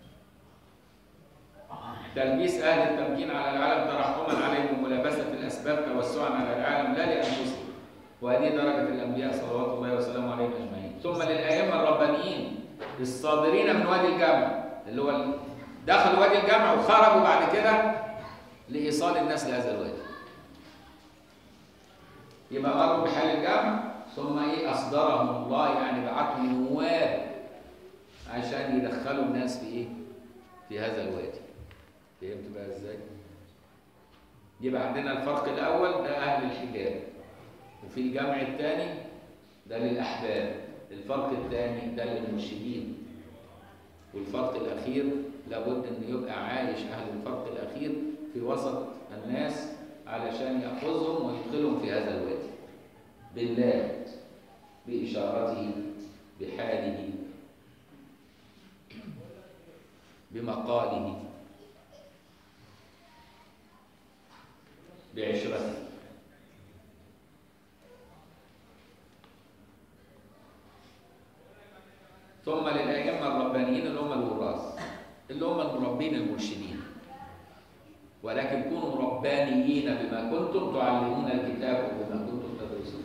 S1: تلبيس أهل التمكين على العالم ترحما عليهم وملابسة الأسباب توسعا على العالم لا لأنفسهم وهذه درجة الأنبياء صلوات الله وسلامه عليهم أجمعين ثم للأئمة الربانيين الصادرين من وادي الجمع اللي هو دخلوا وادي الجمع وخرجوا بعد كده لإيصال الناس لهذا الوادي يبقى مروا بحال الجمع ثم ايه اصدرهم الله يعني بعتهم نواب عشان يدخلوا الناس في ايه في هذا الوادي فهمت بقى ازاي يبقى عندنا الفرق الاول ده اهل الحجاب وفي الجمع الثاني ده للاحباب الفرق الثاني ده للمرشدين والفرق الاخير لابد ان يبقى عايش اهل الفرق الاخير في وسط الناس علشان ياخذهم ويدخلهم في هذا الوادي بالله باشارته بحاله بمقاله بعشرته ثم للأئمة الربانيين اللي هم الوراث اللي هم المربين المرشدين ولكن كونوا ربانيين بما كنتم تعلمون الكتاب وبما كنتم تدرسون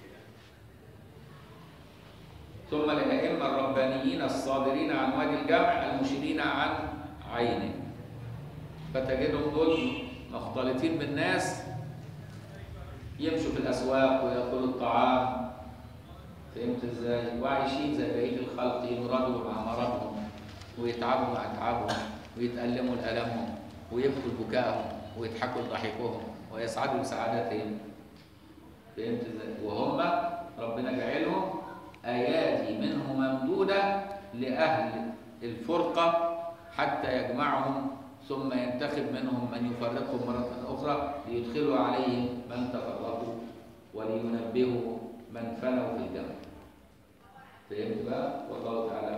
S1: ثم للأئمة الربانيين الصادرين عن وادي الجمع المشيرين عن عينه فتجدهم دول مختلطين بالناس يمشوا في الأسواق ويأكلوا الطعام فهمت ازاي؟ وعايشين زي بقية الخلق يمرضوا مع مرضهم ويتعبوا مع تعبهم ويتألموا لألمهم ويبكوا لبكائهم ويضحكوا لضحكهم ويسعدوا لسعادتهم فهمت ازاي؟ وهم ربنا جعلهم اياتي منه ممدوده لاهل الفرقه حتى يجمعهم ثم ينتخب منهم من يفرقهم مره اخرى ليدخلوا عليهم من تفرقوا ولينبهوا من فنوا في الجنه فهمت بقى؟ والله تعالى